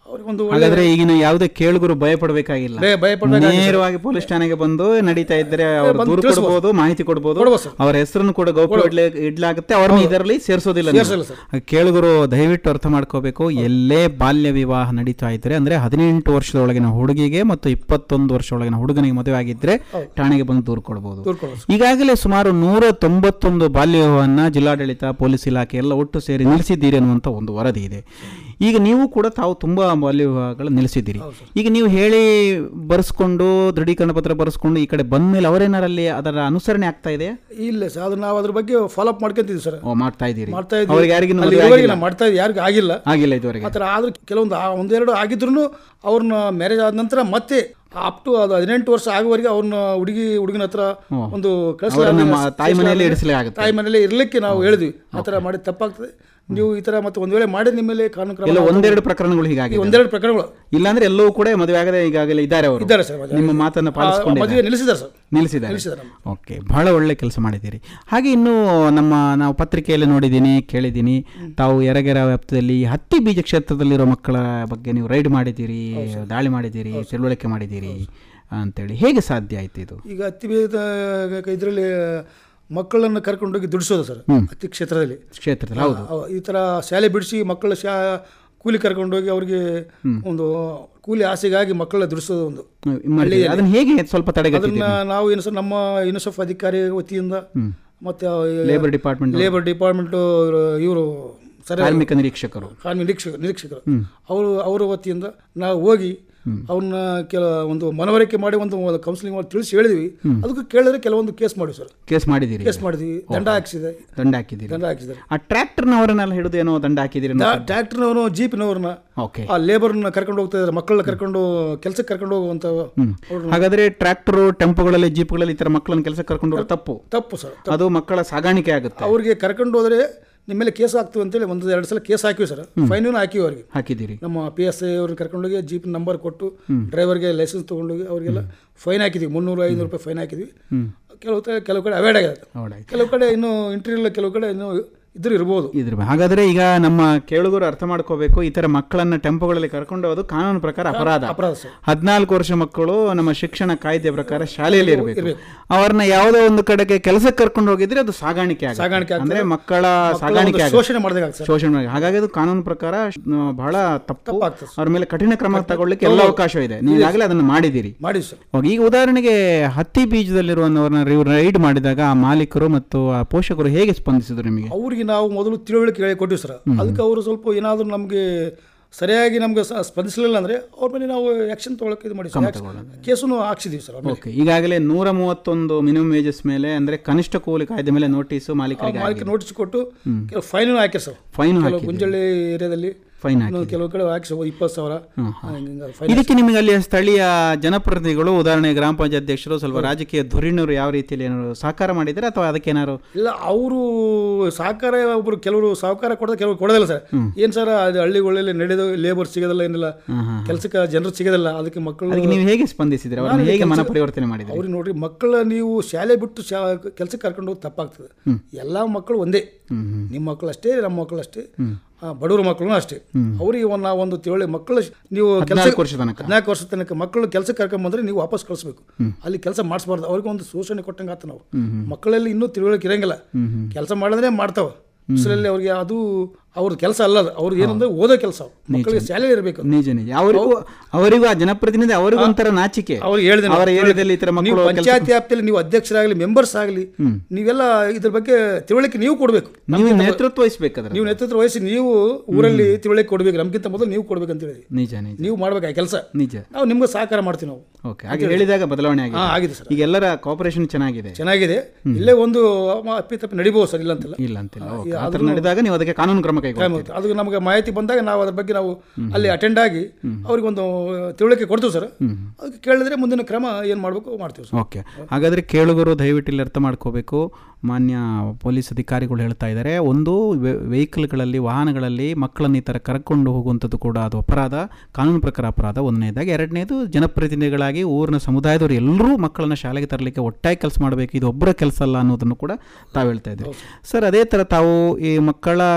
ಅವ್ರಿಗೆ ಒಂದು ಒಳ್ಳೆ ಹಾಗಾದ್ರೆ ಈಗಿನ ಯಾವುದೇ ಕೇಳುಗರು ಭಯ ಪಡಬೇಕಾಗಿಲ್ಲ ಭಯ- ಭಯ ಪಡ್ಬೇಕಾಗಿಲ್ಲ ಸರ್. ನೇರವಾಗಿ ಪೊಲೀಸ್ ಠಾಣೆಗೆ ಬಂದು ನಡೀತಾ ಇದ್ರೆ ಅವರು ಬಂದು ದೂರು ತಿಳಿಸ್ಬೋದು. ಕೊಡಬಹುದು ಮಾಹಿತಿ ಕೊಡಬಹುದು ಕೊಡ್ಬೋದು ಸರ್. ಅವರ ಹೆಸರನ್ನು ಕೂಡ ಗೌಪ್ಯ ಇಡ್ಲಿ- ಇಡ್ಲಾಗುತ್ತೆ ಅವ್ರನ್ನ ಇದರಲ್ಲಿ ಸೇರಿಸೋದಿಲ್ಲ ನೀವು. ಸೇರ್ಸಲ್ಲ ಸರ್. ಹಾಗೆ ಕೇಳುಗರು ದಯವಿಟ್ಟು ಅರ್ಥ ಮಾಡ್ಕೋಬೇಕು ಎಲ್ಲೇ ಬಾಲ್ಯ ವಿವಾಹ ನಡೀತಾ ಇದ್ರೆ ಅಂದ್ರೆ ಹದಿನೆಂಟು ವರ್ಷದೊಳಗಿನ ಹುಡುಗಿಗೆ ಮತ್ತು ಇಪ್ಪತ್ತೊಂದು ವರ್ಷದೊಳಗಿನ ಹುಡುಗನಿಗೆ ಮದುವೆ ಆಗಿದ್ರೆ ಠಾಣೆಗೆ ಬಂದು ದೂರು ಕೊಡಬಹುದು ದೂರು ಕೊಡ್ಬೋದು ಈಗಾಗಲೇ ಸುಮಾರು ನೂರ ತೊಂಬತ್ತೊಂದು ಬಾಲ್ಯ ವಿವಾಹವನ್ನ ಜಿಲ್ಲಾಡಳಿತ ಪೊಲೀಸ್ ಇಲಾಖೆ ಎಲ್ಲ ಒಟ್ಟು ಸೇರಿ ನಿಲ್ಲಿಸಿದ್ದೀರಿ ಅನ್ನುವಂಥ ಒಂದು ವರದಿ ಇದೆ ಈಗ ನೀವು ಕೂಡ ತಾವು ತುಂಬಾ ಬಾಲ್ಯ ವಿವಾಹಗಳು ನಿಲ್ಲಿಸಿದ್ದೀರಿ ಈಗ ನೀವು ಹೇಳಿ ಬರೆಸ್ಕೊಂಡು ದೃಢೀಕರಣ ಪತ್ರ ಬರೆಸ್ಕೊಂಡು ಈ ಕಡೆ ಬಂದ ಮೇಲೆ ಅವರೇನಾರಲ್ಲಿ ಅದರ ಅನುಸರಣೆ ಆಗ್ತಾ ಇದೆ ಇಲ್ಲ ಸರ್ ಅದು ನಾವು ಅದ್ರ ಬಗ್ಗೆ ಫಾಲೋ ಅಪ್ ಮಾಡ್ಕೊಂತಿದ್ವಿ ಸರ್ ಓ ಮಾಡ್ತಾ ಇದ್ದೀರಿ ಮಾಡ್ತಾ ಅವ್ರಿಗೆ ಯಾರಿಗಿನ್ನೂ ಇದ್ವಿ ಅಲ್ಲಿ ಮದುವೆ ಇರುವವರೆಗೆ ಆಗಿಲ್ಲ? ನಾವು ಮಾಡ್ತಾ ಇದ್ವಿ ಯಾರಿಗೂ ಆಗಿಲ್ಲ ಆಗಿಲ್ಲ ಇದುವರೆಗೆ ಆ ಥರ ಆದ್ರೆ ಕೆಲವೊಂದು ಆ ಒಂದೆರಡು ಆಗಿದ್ರು ಅವ್ರನ್ನ ಮ್ಯಾರೇಜ್ ಆದ ನಂತರ ಮತ್ತೆ ಅಪ್ ಟು ಅದು ಹದಿನೆಂಟು ವರ್ಷ ಆಗುವವರೆಗೆ ಅವ್ರನ್ನ ಹುಡುಗಿ ಹುಡುಗನ ಹತ್ರ ಒಂದು ಕಳಿಸ್ಲ- ಅವ್ರನ್ನ ಮ- ತಾಯಿ ಮನೆಯಲ್ಲೇ ಕಳಿಸ್ಲಾರ್ದೆ ಇರಿಸಲಾಗುತ್ತೆ. ತಾಯಿ ಮನೆಯಲ್ಲೇ ಇರ್ಲಿಕ್ಕೆ ನಾವು ಹೇಳಿದ್ವಿ ಆ ಥರ ಮಾಡಿ ತಪ್ಪಾಗ್ತದೆ ನೀವು ಈ ಥರ ಮತ್ತೆ ಒಂದ್ ವೇಳೆ ಮಾಡಿ ನಿಮ್ಮ ಮೇಲೆ ಕಾನೂನು ಕ್ರಮ ಎಲ್ಲ ನಾವು ಒಂದೆರಡು ಪ್ರಕರಣಗಳು ಹೀಗಾಗಿ ಒಂದೆರಡು ಪ್ರಕರಣಗಳು ಇಲ್ಲಾಂದ್ರೆ ಎಲ್ಲವೂ ಕೂಡ ಮದುವೆ ಆಗದೆ ಈಗಾಗಲೇ ಇದ್ದಾರೆ ಅವರು ಇದ್ದಾರೆ ಸರ್ ಮದುವೆ. ನಿಮ್ಮ ಮಾತನ್ನು ಆ, ಪಾಲಿಸಿಕೊಂಡಿದ್ದಾರೆ ಮದುವೆ ನಿಲ್ಲಿಸಿದ್ದಾರೆ ಸರ್ ನಿಲ್ಲಿಸಿದ್ದಾರೆ ನಿಲ್ಲಿಸಿದ್ದಾರೆ ನಮ್ಮ. ಓಕೆ ಬಹಳ ಒಳ್ಳೆ ಕೆಲಸ ಮಾಡಿದ್ದೀರಿ ಹಾಗೆ ಇನ್ನು ನಮ್ಮ ನಾವು ಪತ್ರಿಕೆಯಲ್ಲಿ ನೋಡಿದ್ದೀನಿ ಕೇಳಿದ್ದೀನಿ ತಾವು ಯರಗೆರ ವ್ಯಾಪ್ತಿಯಲ್ಲಿ ಹತ್ತಿ ಬೀಜ ಕ್ಷೇತ್ರದಲ್ಲಿರೋ ಮಕ್ಕಳ ಬಗ್ಗೆ ನೀವು ರೈಡ್ ಮಾಡಿದ್ದೀರಿ ದಾಳಿ ಮಾಡಿದ್ದೀರಿ ತಿಳುವಳಿಕೆ ಮಾಡಿದ್ದೀರಿ ಅಂತೇಳಿ ಹೇಗೆ ಸಾಧ್ಯ ಆಯ್ತು ಇದು ಈಗ ಹತ್ತಿ ಬೀಜದ ಇದರಲ್ಲಿ ಮಕ್ಕಳನ್ನು ಕರ್ಕೊಂಡೋಗಿ ದುಡಿಸೋದು ಸರ್ ಹತ್ತಿ ಕ್ಷೇತ್ರದಲ್ಲಿ ಕ್ಷೇತ್ರದಲ್ಲಿ ಹೌದು ಅವ- ಈ ಥರ ಶಾಲೆ ಬಿಡಿಸಿ ಮಕ್ಕಳ ಶಾ ಕೂಲಿ ಕರ್ಕೊಂಡೋಗಿ ಅವರಿಗೆ ಒಂದು ಕೂಲಿ ಆಸೆಗಾಗಿ ಮಕ್ಕಳ ದುಡಿಸೋದು ಒಂದು ಮಾಡಿದ್ದೀರಿ. ಅದನ್ನ ಹೇಗೆ ಸ್ವಲ್ಪ ತಡೆಗಟ್ಟಿದ್ದೀರಿ ಅದನ್ನ ನಾವು ಏನು ಸರ್ ನಮ್ಮ ಯುನಿಸೆಫ್ ಅಧಿಕಾರಿ ವತಿಯಿಂದ ಮತ್ತೆ ಲೇಬರ್ ಡಿಪಾರ್ಟ್ಮೆಂಟ್ ಲೇಬರ್ ಡಿಪಾರ್ಟ್ಮೆಂಟ್ ಇವರು ಸರಿ ಕಾರ್ಮಿಕ ನಿರೀಕ್ಷಕರು ಕಾರ್ಮಿಕ ನಿರೀಕ್ಷಕ ನಿರೀಕ್ಷಕರು ಅವರು ಅವರ ವತಿಯಿಂದ ನಾವು ಹೋಗಿ ಅವ್ರನ್ನ ಕೆಲ ಒಂದು ಮನವರಿಕೆ ಮಾಡಿ ಒಂದು ಕೌನ್ಸಿಲಿಂಗ್ ಮಾಡಿ ತಿಳಿಸಿ ಹೇಳಿದ್ವಿ ಅದಕ್ಕೂ ಕೇಳಿದ್ರೆ ಕೆಲವೊಂದು ಕೇಸ್ ಮಾಡಿವಿ ಸರ್ ಕೇಸ್ ಮಾಡಿದ್ದೀರಿ ಕೇಸ್ ಮಾಡಿದ್ವಿ ದಂಡ ಹಾಕ್ಸಿದೆ ದಂಡ ಹಾಕಿದ್ದೀರಿ ದಂಡ ಹಾಕಿದ್ದಾರೆ ಆ ಟ್ರ್ಯಾಕ್ಟರ್ನವರನ್ನೆಲ್ಲ ಹಿಡಿದು ಏನೋ ದಂಡ ಹಾಕಿದ್ದೀರಿ ಅನ್ನೋ- ಟ್ರ್ಯಾಕ್ಟರ್ನವರು ಜೀಪ್ನವ್ರನ್ನ ಓಕೆ ಆ ಲೇಬರ್ನ ಕರ್ಕೊಂಡು ಹೋಗ್ತಾ ಇದ್ದಾರೆ ಮಕ್ಕಳನ್ನ ಕರ್ಕೊಂಡು ಕೆಲಸಕ್ಕೆ ಕರ್ಕೊಂಡು ಹೋಗುವಂತ ಹಾಗಾದ್ರೆ ಟ್ರ್ಯಾಕ್ಟರ್ ಟೆಂಪೋಗಳಲ್ಲಿ ಜೀಪ್ಗಳಲ್ಲಿ ಈ ತರ ಮಕ್ಕಳನ್ನ ಕೆಲಸ ಕರ್ಕೊಂಡು ಹೋಗೋದು ತಪ್ಪು ತಪ್ಪು ಸರ್ ಅದು ಮಕ್ಕಳ ಸಾಗಾಣಿಕೆ ಆಗುತ್ತೆ ಅವ್ರಿಗೆ ಕರ್ಕೊಂಡು ಹೋದ್ರೆ ನಿಮ್ಮ ಮೇಲೆ ಕೇಸ್ ಆಗ್ತೀವಿ ಅಂತೇಳಿ ಒಂದು ಎರಡು ಸಲ ಕೇಸ್ ಹಾಕಿವಿ ಸರ್ ಫೈನೂ ಹಾಕಿವಿ ಅವ್ರಿಗೆ ಹಾಕಿದ್ದೀರಿ ನಮ್ಮ ಪಿ ಎಸ್ ಐ ಅವ್ರನ್ನ ಕರ್ಕೊಂಡೋಗಿ ಜೀಪ್ ನಂಬರ್ ಕೊಟ್ಟು ಡ್ರೈವರ್ಗೆ ಲೈಸೆನ್ಸ್ ತೊಗೊಂಡೋಗಿ ಅವರಿಗೆಲ್ಲ ಫೈನ್ ಹಾಕಿದ್ವಿ ಮುನ್ನೂರು ಐನೂರು ರೂಪಾಯಿ ಫೈನ್ ಹಾಕಿದ್ವಿ ಕೆಲವು ತ- ಕೆಲವು ಕಡೆ ಅವಾಯ್ಡ್ ಆಗಿದೆ ನೋಡಾಯ್ತು ಕೆಲವು ಕಡೆ ಇನ್ನೂ ಇಂಟರ್ವ್ಯೂಲ್ ಕೆಲವು ಕಡೆ ಇನ್ನೂ ಇದ್ರು ಇರ್ಬೋದು ಇದ್ರ ಬಗ್ಗೆ. ಹಾಗಾದ್ರೆ ಈಗ ನಮ್ಮ ಕೇಳುಗರು ಅರ್ಥ ಮಾಡ್ಕೋಬೇಕು ಈ ತರ ಮಕ್ಕಳನ್ನ ಟೆಂಪೋಗಳಲ್ಲಿ ಕರ್ಕೊಂಡು ಹೋಗೋದು ಕಾನೂನು ಪ್ರಕಾರ ಅಪರಾಧ ಅಪರಾಧ ಸರ್ ಹದಿನಾಲ್ಕು ವರ್ಷ ಮಕ್ಕಳು ನಮ್ಮ ಶಿಕ್ಷಣ ಕಾಯ್ದೆ ಪ್ರಕಾರ ಶಾಲೆಯಲ್ಲಿ ಇರಬೇಕು ಅವ್ರನ್ನ ಯಾವುದೋ ಒಂದು ಕಡೆಗೆ ಕೆಲಸಕ್ಕೆ ಕರ್ಕೊಂಡು ಹೋಗಿದ್ರೆ ಅದು ಸಾಗಾಣಿಕೆ ಆಗುತ್ತೆ. ಸಾಗಾಣಿಕೆ ಆಗ್ತದೆ. ಅಂದ್ರೆ ಮಕ್ಕಳ ಮಕ್ಕಳ ಸಾಗಾಣಿಕೆ ಒಂದು ಆಗುತ್ತೆ. ಶೋಷಣೆ ಮಾಡ್ದಾಗುತ್ತೆ ಸರ್ ಶೋಷಣೆ ಮಾಡಿ. ಹಾಗಾಗಿ ಅದು ಕಾನೂನು ಪ್ರಕಾರ ಆ, ಬಹಳ ತಪ್ಪು ತಪ್ಪಾಗ್ತದೆ ಸರ್. ಅವ್ರ ಮೇಲೆ ಕಠಿಣ ಕ್ರಮ ತಗೊಳ್ಳಿಕ್ಕೆ ಎಲ್ಲ ಅವಕಾಶ ಇದೆ ನೀವು ಈಗಾಗಲೇ ಅದನ್ನು ಮಾಡಿದ್ದೀರಿ ಮಾಡಿ ಸರ್ ಹೋಗಿ ಈಗ ಉದಾಹರಣೆಗೆ ಹತ್ತಿ ಬೀಜದಲ್ಲಿರುವವರನ್ನ ರೈಡ್ ಮಾಡಿದಾಗ ಆ ಮಾಲೀಕರು ಮತ್ತು ಆ ಪೋಷಕರು ಹೇಗೆ ಸ್ಪಂದಿಸಿದ್ರು ನಿಮಗೆ ಅವ್ರಿಗೆ ನಾವು ಮೊದಲು ತಿಳುವಳಿಕೆ ಹೇಳಿ ಕೊಟ್ಟಿವಿ ಸರ್ ಅದಕ್ಕೆ ಅವರು ಸ್ವಲ್ಪ ಏನಾದರೂ ನಮಗೆ ಸರಿಯಾಗಿ ನಮ್ಗೆ ಸ- ಸ್ಪಂದಿಸಲಿಲ್ಲ ಅಂದರೆ ಅವ್ರ ಮೇಲೆ ನಾವು ಆ್ಯಕ್ಷನ್ ತೊಗೊಳಕ್ಕೆ ಇದು ಮಾಡಿ ಸರ್ ಕೇಸನ್ನು ಹಾಕ್ಸಿದೀವಿ ಸರ್ ಅವ್ರ ಮೇಲೆ. ಓಕೆ ಈಗಾಗಲೇ ನೂರ ಮೂವತ್ತೊಂದು ಮಿನಿಮಮ್ ವೇಜಸ್ ಮೇಲೆ ಅಂದ್ರೆ ಕನಿಷ್ಠ ಕೂಲಿ ಕಾಯ್ದೆ ಮೇಲೆ ನೋಟಿಸು ಮಾಲೀಕರಿಗೆ ಮಾಲೀಕ ನೋಟಿಸ್ ಕೊಟ್ಟು ಕೆಲವು ಫೈನು ಹಾಕ್ಯಾರ ಸರ್ ಫೈನ್ ಕೆಲವು ಗುಂಜಳ್ಳಿ ಏರಿಯಾದಲ್ಲಿ ಫೈನ್ ಹಾಕಿ ಇನ್ನೊಂದು ಕೆಲವು ಕಡೆ ಹಾಕಿ ಸರ್ ಇಪ್ಪತ್ತು ಸಾವಿರ ಹಿಂಗೆ ಫೈನ್ ಇದಕ್ಕೆ ನಿಮಗೆ ಅಲ್ಲಿ ಸ್ಥಳೀಯ ಜನಪ್ರತಿನಿಧಿಗಳು ಉದಾಹರಣೆ ಗ್ರಾಮ ಪಂಚಾಯತ್ ಅಧ್ಯಕ್ಷರು ಸ್ವಲ್ಪ ರಾಜಕೀಯ ಧುರೀಣರು ಯಾವ ರೀತಿಯಲ್ಲಿ ಏನಾದ್ರು ಸಹಕಾರ ಮಾಡಿದ್ರೆ ಅಥವಾ ಅದಕ್ಕೆ ಏನಾದ್ರು ಇಲ್ಲ ಅವರು ಸಹಕಾರ ಒಬ್ಬರು ಕೆಲವರು ಸಹಕಾರ ಕೊಡೋದು ಕೆಲವರು ಕೊಡೋದಿಲ್ಲ ಸರ್ ಏನು ಸರ್ ಅದು ಹಳ್ಳಿಗಳಲ್ಲಿ ನಡೆದು ಲೇಬರ್ ಸಿಗೋದಿಲ್ಲ ಏನಿಲ್ಲ ಕೆಲಸಕ್ಕೆ ಜನರು ಸಿಗೋದಿಲ್ಲ ಅದಕ್ಕೆ ಮಕ್ಕಳು ಅದಕ್ಕೆ ನೀವು ಹೇಗೆ ಸ್ಪಂದಿಸಿದ್ರೆ ಅವ್ರನ್ನ ಹೇಗೆ ಮನ ಪರಿವರ್ತನೆ ಮಾಡಿದ್ರಿ ಅವ್ರಿಗೆ ನೋಡ್ರಿ ಮಕ್ಕಳ ನೀವು ಶಾಲೆ ಬಿಟ್ಟು ಶಾ ಕೆಲಸಕ್ಕೆ ಕರ್ಕೊಂಡು ಹೋಗಿ ತಪ್ಪಾಗ್ತದೆ ಎಲ್ಲ ಮಕ್ಕಳು ಒಂದೇ ನಿಮ್ಮ ಮಕ್ಕಳು ಅಷ್ಟೇ ನಮ್ಮ ಮಕ್ಕಳು ಅಷ್ಟೇ ಆ, ಬಡವರ ಮಕ್ಕಳು ಅಷ್ಟೇ ಅವ್ರಿಗೆ ಒಂದು ನಾವು ಒಂದು ತಿಳಿ ಮಕ್ಕಳು ನೀವು ಕೆಲಸ ಹದಿನಾಲ್ಕು ವರ್ಷ ತನಕ ಹದಿನಾಲ್ಕು ವರ್ಷ ತನಕ ಮಕ್ಕಳು ಕೆಲಸಕ್ಕೆ ಕರ್ಕೊಂಬಂದ್ರೆ ನೀವು ವಾಪಸ್ ಕಳಿಸ್ಬೇಕು ಅಲ್ಲಿ ಕೆಲಸ ಮಾಡಿಸ್ಬಾರ್ದು ಅವ್ರಿಗೆ ಒಂದು ಶೋಷಣೆ ಕೊಟ್ಟಂಗೆ ಆತ ನಾವು ಮಕ್ಕಳಲ್ಲಿ ಇನ್ನೂ ತಿಳುವಳಿಕೆ ಇರಂಗಿಲ್ಲ ಕೆಲಸ ಮಾಡಿದ್ರೆ ಮಾಡ್ತಾವ ಬಿಸಿಲಲ್ಲಿ ಅವ್ರಿಗೆ ಅದು ಅವ್ರ ಕೆಲಸ ಅಲ್ಲ ಅದು ಅವ್ರಿಗೆ ಏನಂದ್ರೆ ಓದೋ ಕೆಲಸ ಮಕ್ಕಳಿಗೆ ಶಾಲೆ ಇರಬೇಕು ನಿಜ ನಿಜ ಅವರಿಗೂ ಅವರಿಗೂ ಆ ಜನಪ್ರತಿನಿಧಿ ಅವರಿಗೂ ಒಂಥರ ನಾಚಿಕೆ ಅವ್ರಿಗೆ ಹೇಳಿದೆ ಅವರ ಏರಿಯಾದಲ್ಲಿ ಈ ತರ ನೀವು ಮಕ್ಕಳು ಕೆಲ್ಸ- ಪಂಚಾಯತಿ ವ್ಯಾಪ್ತಿಯಲ್ಲಿ ನೀವು ಅಧ್ಯಕ್ಷರಾಗಲಿ ಮೆಂಬರ್ಸ್ ಆಗಲಿ ನೀವೆಲ್ಲ ಇದ್ರ ಬಗ್ಗೆ ತಿಳುವಳಿಕೆ ನೀವು ಕೊಡಬೇಕು ನೀವು ನೇತೃತ್ವ ವಹಿಸ್ಬೇಕಾದ್ರೆ ನೀವು ನೇತೃತ್ವ ವಹಿಸಿ ನೀವು ಊರಲ್ಲಿ ತಿಳುವಳಿಕೆ ಕೊಡ್ಬೇಕು ನಮ್ಗಿಂತ ಮೊದಲು ನೀವು ಕೊಡ್ಬೇಕಂತ ಹೇಳಿ ನಿಜ ನಿಜ ನೀವು ಮಾಡ್ಬೇಕು ಆ ಕೆಲಸ ನಿಜ ನಾವು ನಿಮ್ಗೆ ಸಹಕಾರ ಮಾಡ್ತೀವಿ ನಾವು ಓಕೆ ಹಾಗೆ ಹೇಳಿದಾಗ ಬದಲಾವಣೆ ಹಾ ಆಗಿದೆ ಆಗಿದೆ ಸರ್ ಈಗ ಎಲ್ಲರ ಕೋಪರೇಷನ್ ಚೆನ್ನಾಗಿದೆ ಚೆನ್ನಾಗಿದೆ ಇಲ್ಲೇ ಒಂದು ಅಪ್ಪಿ ತಪ್ಪಿ ನಡಿಬಹುದು ಸರ್ ಇಲ್ಲ ಅಂತಿಲ್ಲ ಇಲ್ಲ ಅಂತಿಲ್ಲ ಓಕೆ ಆ ಥರ ನಡೆದಾಗ ನೀವು ಅದಕ್ಕೆ ಕಾನೂನು ಕ್ರಮ ಕೈಗೊಳ್ಳಿ ಅದು ನಮಗೆ ಮಾಹಿತಿ ಬಂದಾಗ ನಾವು ಅದ್ರ ಬಗ್ಗೆ ನಾವು ಅಲ್ಲಿ ಅಟೆಂಡ್ ಆಗಿ ಅವ್ರಿಗೆ ಒಂದು ತಿಳುವಳಿಕೆ ಕೊಡ್ತೀವಿ ಸರ್ ಅದಕ್ಕೆ ಕೇಳಿದ್ರೆ ಮುಂದಿನ ಕ್ರಮ ಏನು ಮಾಡಬೇಕು ಮಾಡ್ತೀವಿ ಸರ್ ಓಕೆ ಹಾಗಾದರೆ ಕೇಳುಗರು ದಯವಿಟ್ಟು ಇಲ್ಲಿ ಅರ್ಥ ಮಾಡ್ಕೋಬೇಕು ಮಾನ್ಯ ಪೊಲೀಸ್ ಅಧಿಕಾರಿಗಳು ಹೇಳ್ತಾ ಇದ್ದಾರೆ ಒಂದು ವೆಹಿಕಲ್ಗಳಲ್ಲಿ ವಾಹನಗಳಲ್ಲಿ ಮಕ್ಕಳನ್ನ ಈ ಥರ ಕರ್ಕೊಂಡು ಹೋಗುವಂಥದ್ದು ಕೂಡ ಅದು ಅಪರಾಧ ಕಾನೂನು ಪ್ರಕಾರ ಅಪರಾಧ ಒಂದನೇದಾಗಿ ಎರಡನೇದು ಜನಪ್ರತಿನಿಧಿಗಳಾಗಿ ಊರಿನ ಸಮುದಾಯದವರು ಎಲ್ಲರೂ ಮಕ್ಕಳನ್ನ ಶಾಲೆಗೆ ತರಲಿಕ್ಕೆ ಒಟ್ಟಾಗಿ ಕೆಲಸ ಮಾಡಬೇಕು ಇದು ಒಬ್ಬರ ಕೆಲಸ ಅಲ್ಲ ಅನ್ನೋದನ್ನು ಕೂಡ ತಾವು ಹೇಳ್ತಾ ಇದ್ದೀವಿ ಸರ್ ಅದೇ ಥರ ತಾವು ಈ ಮಕ್ಕಳ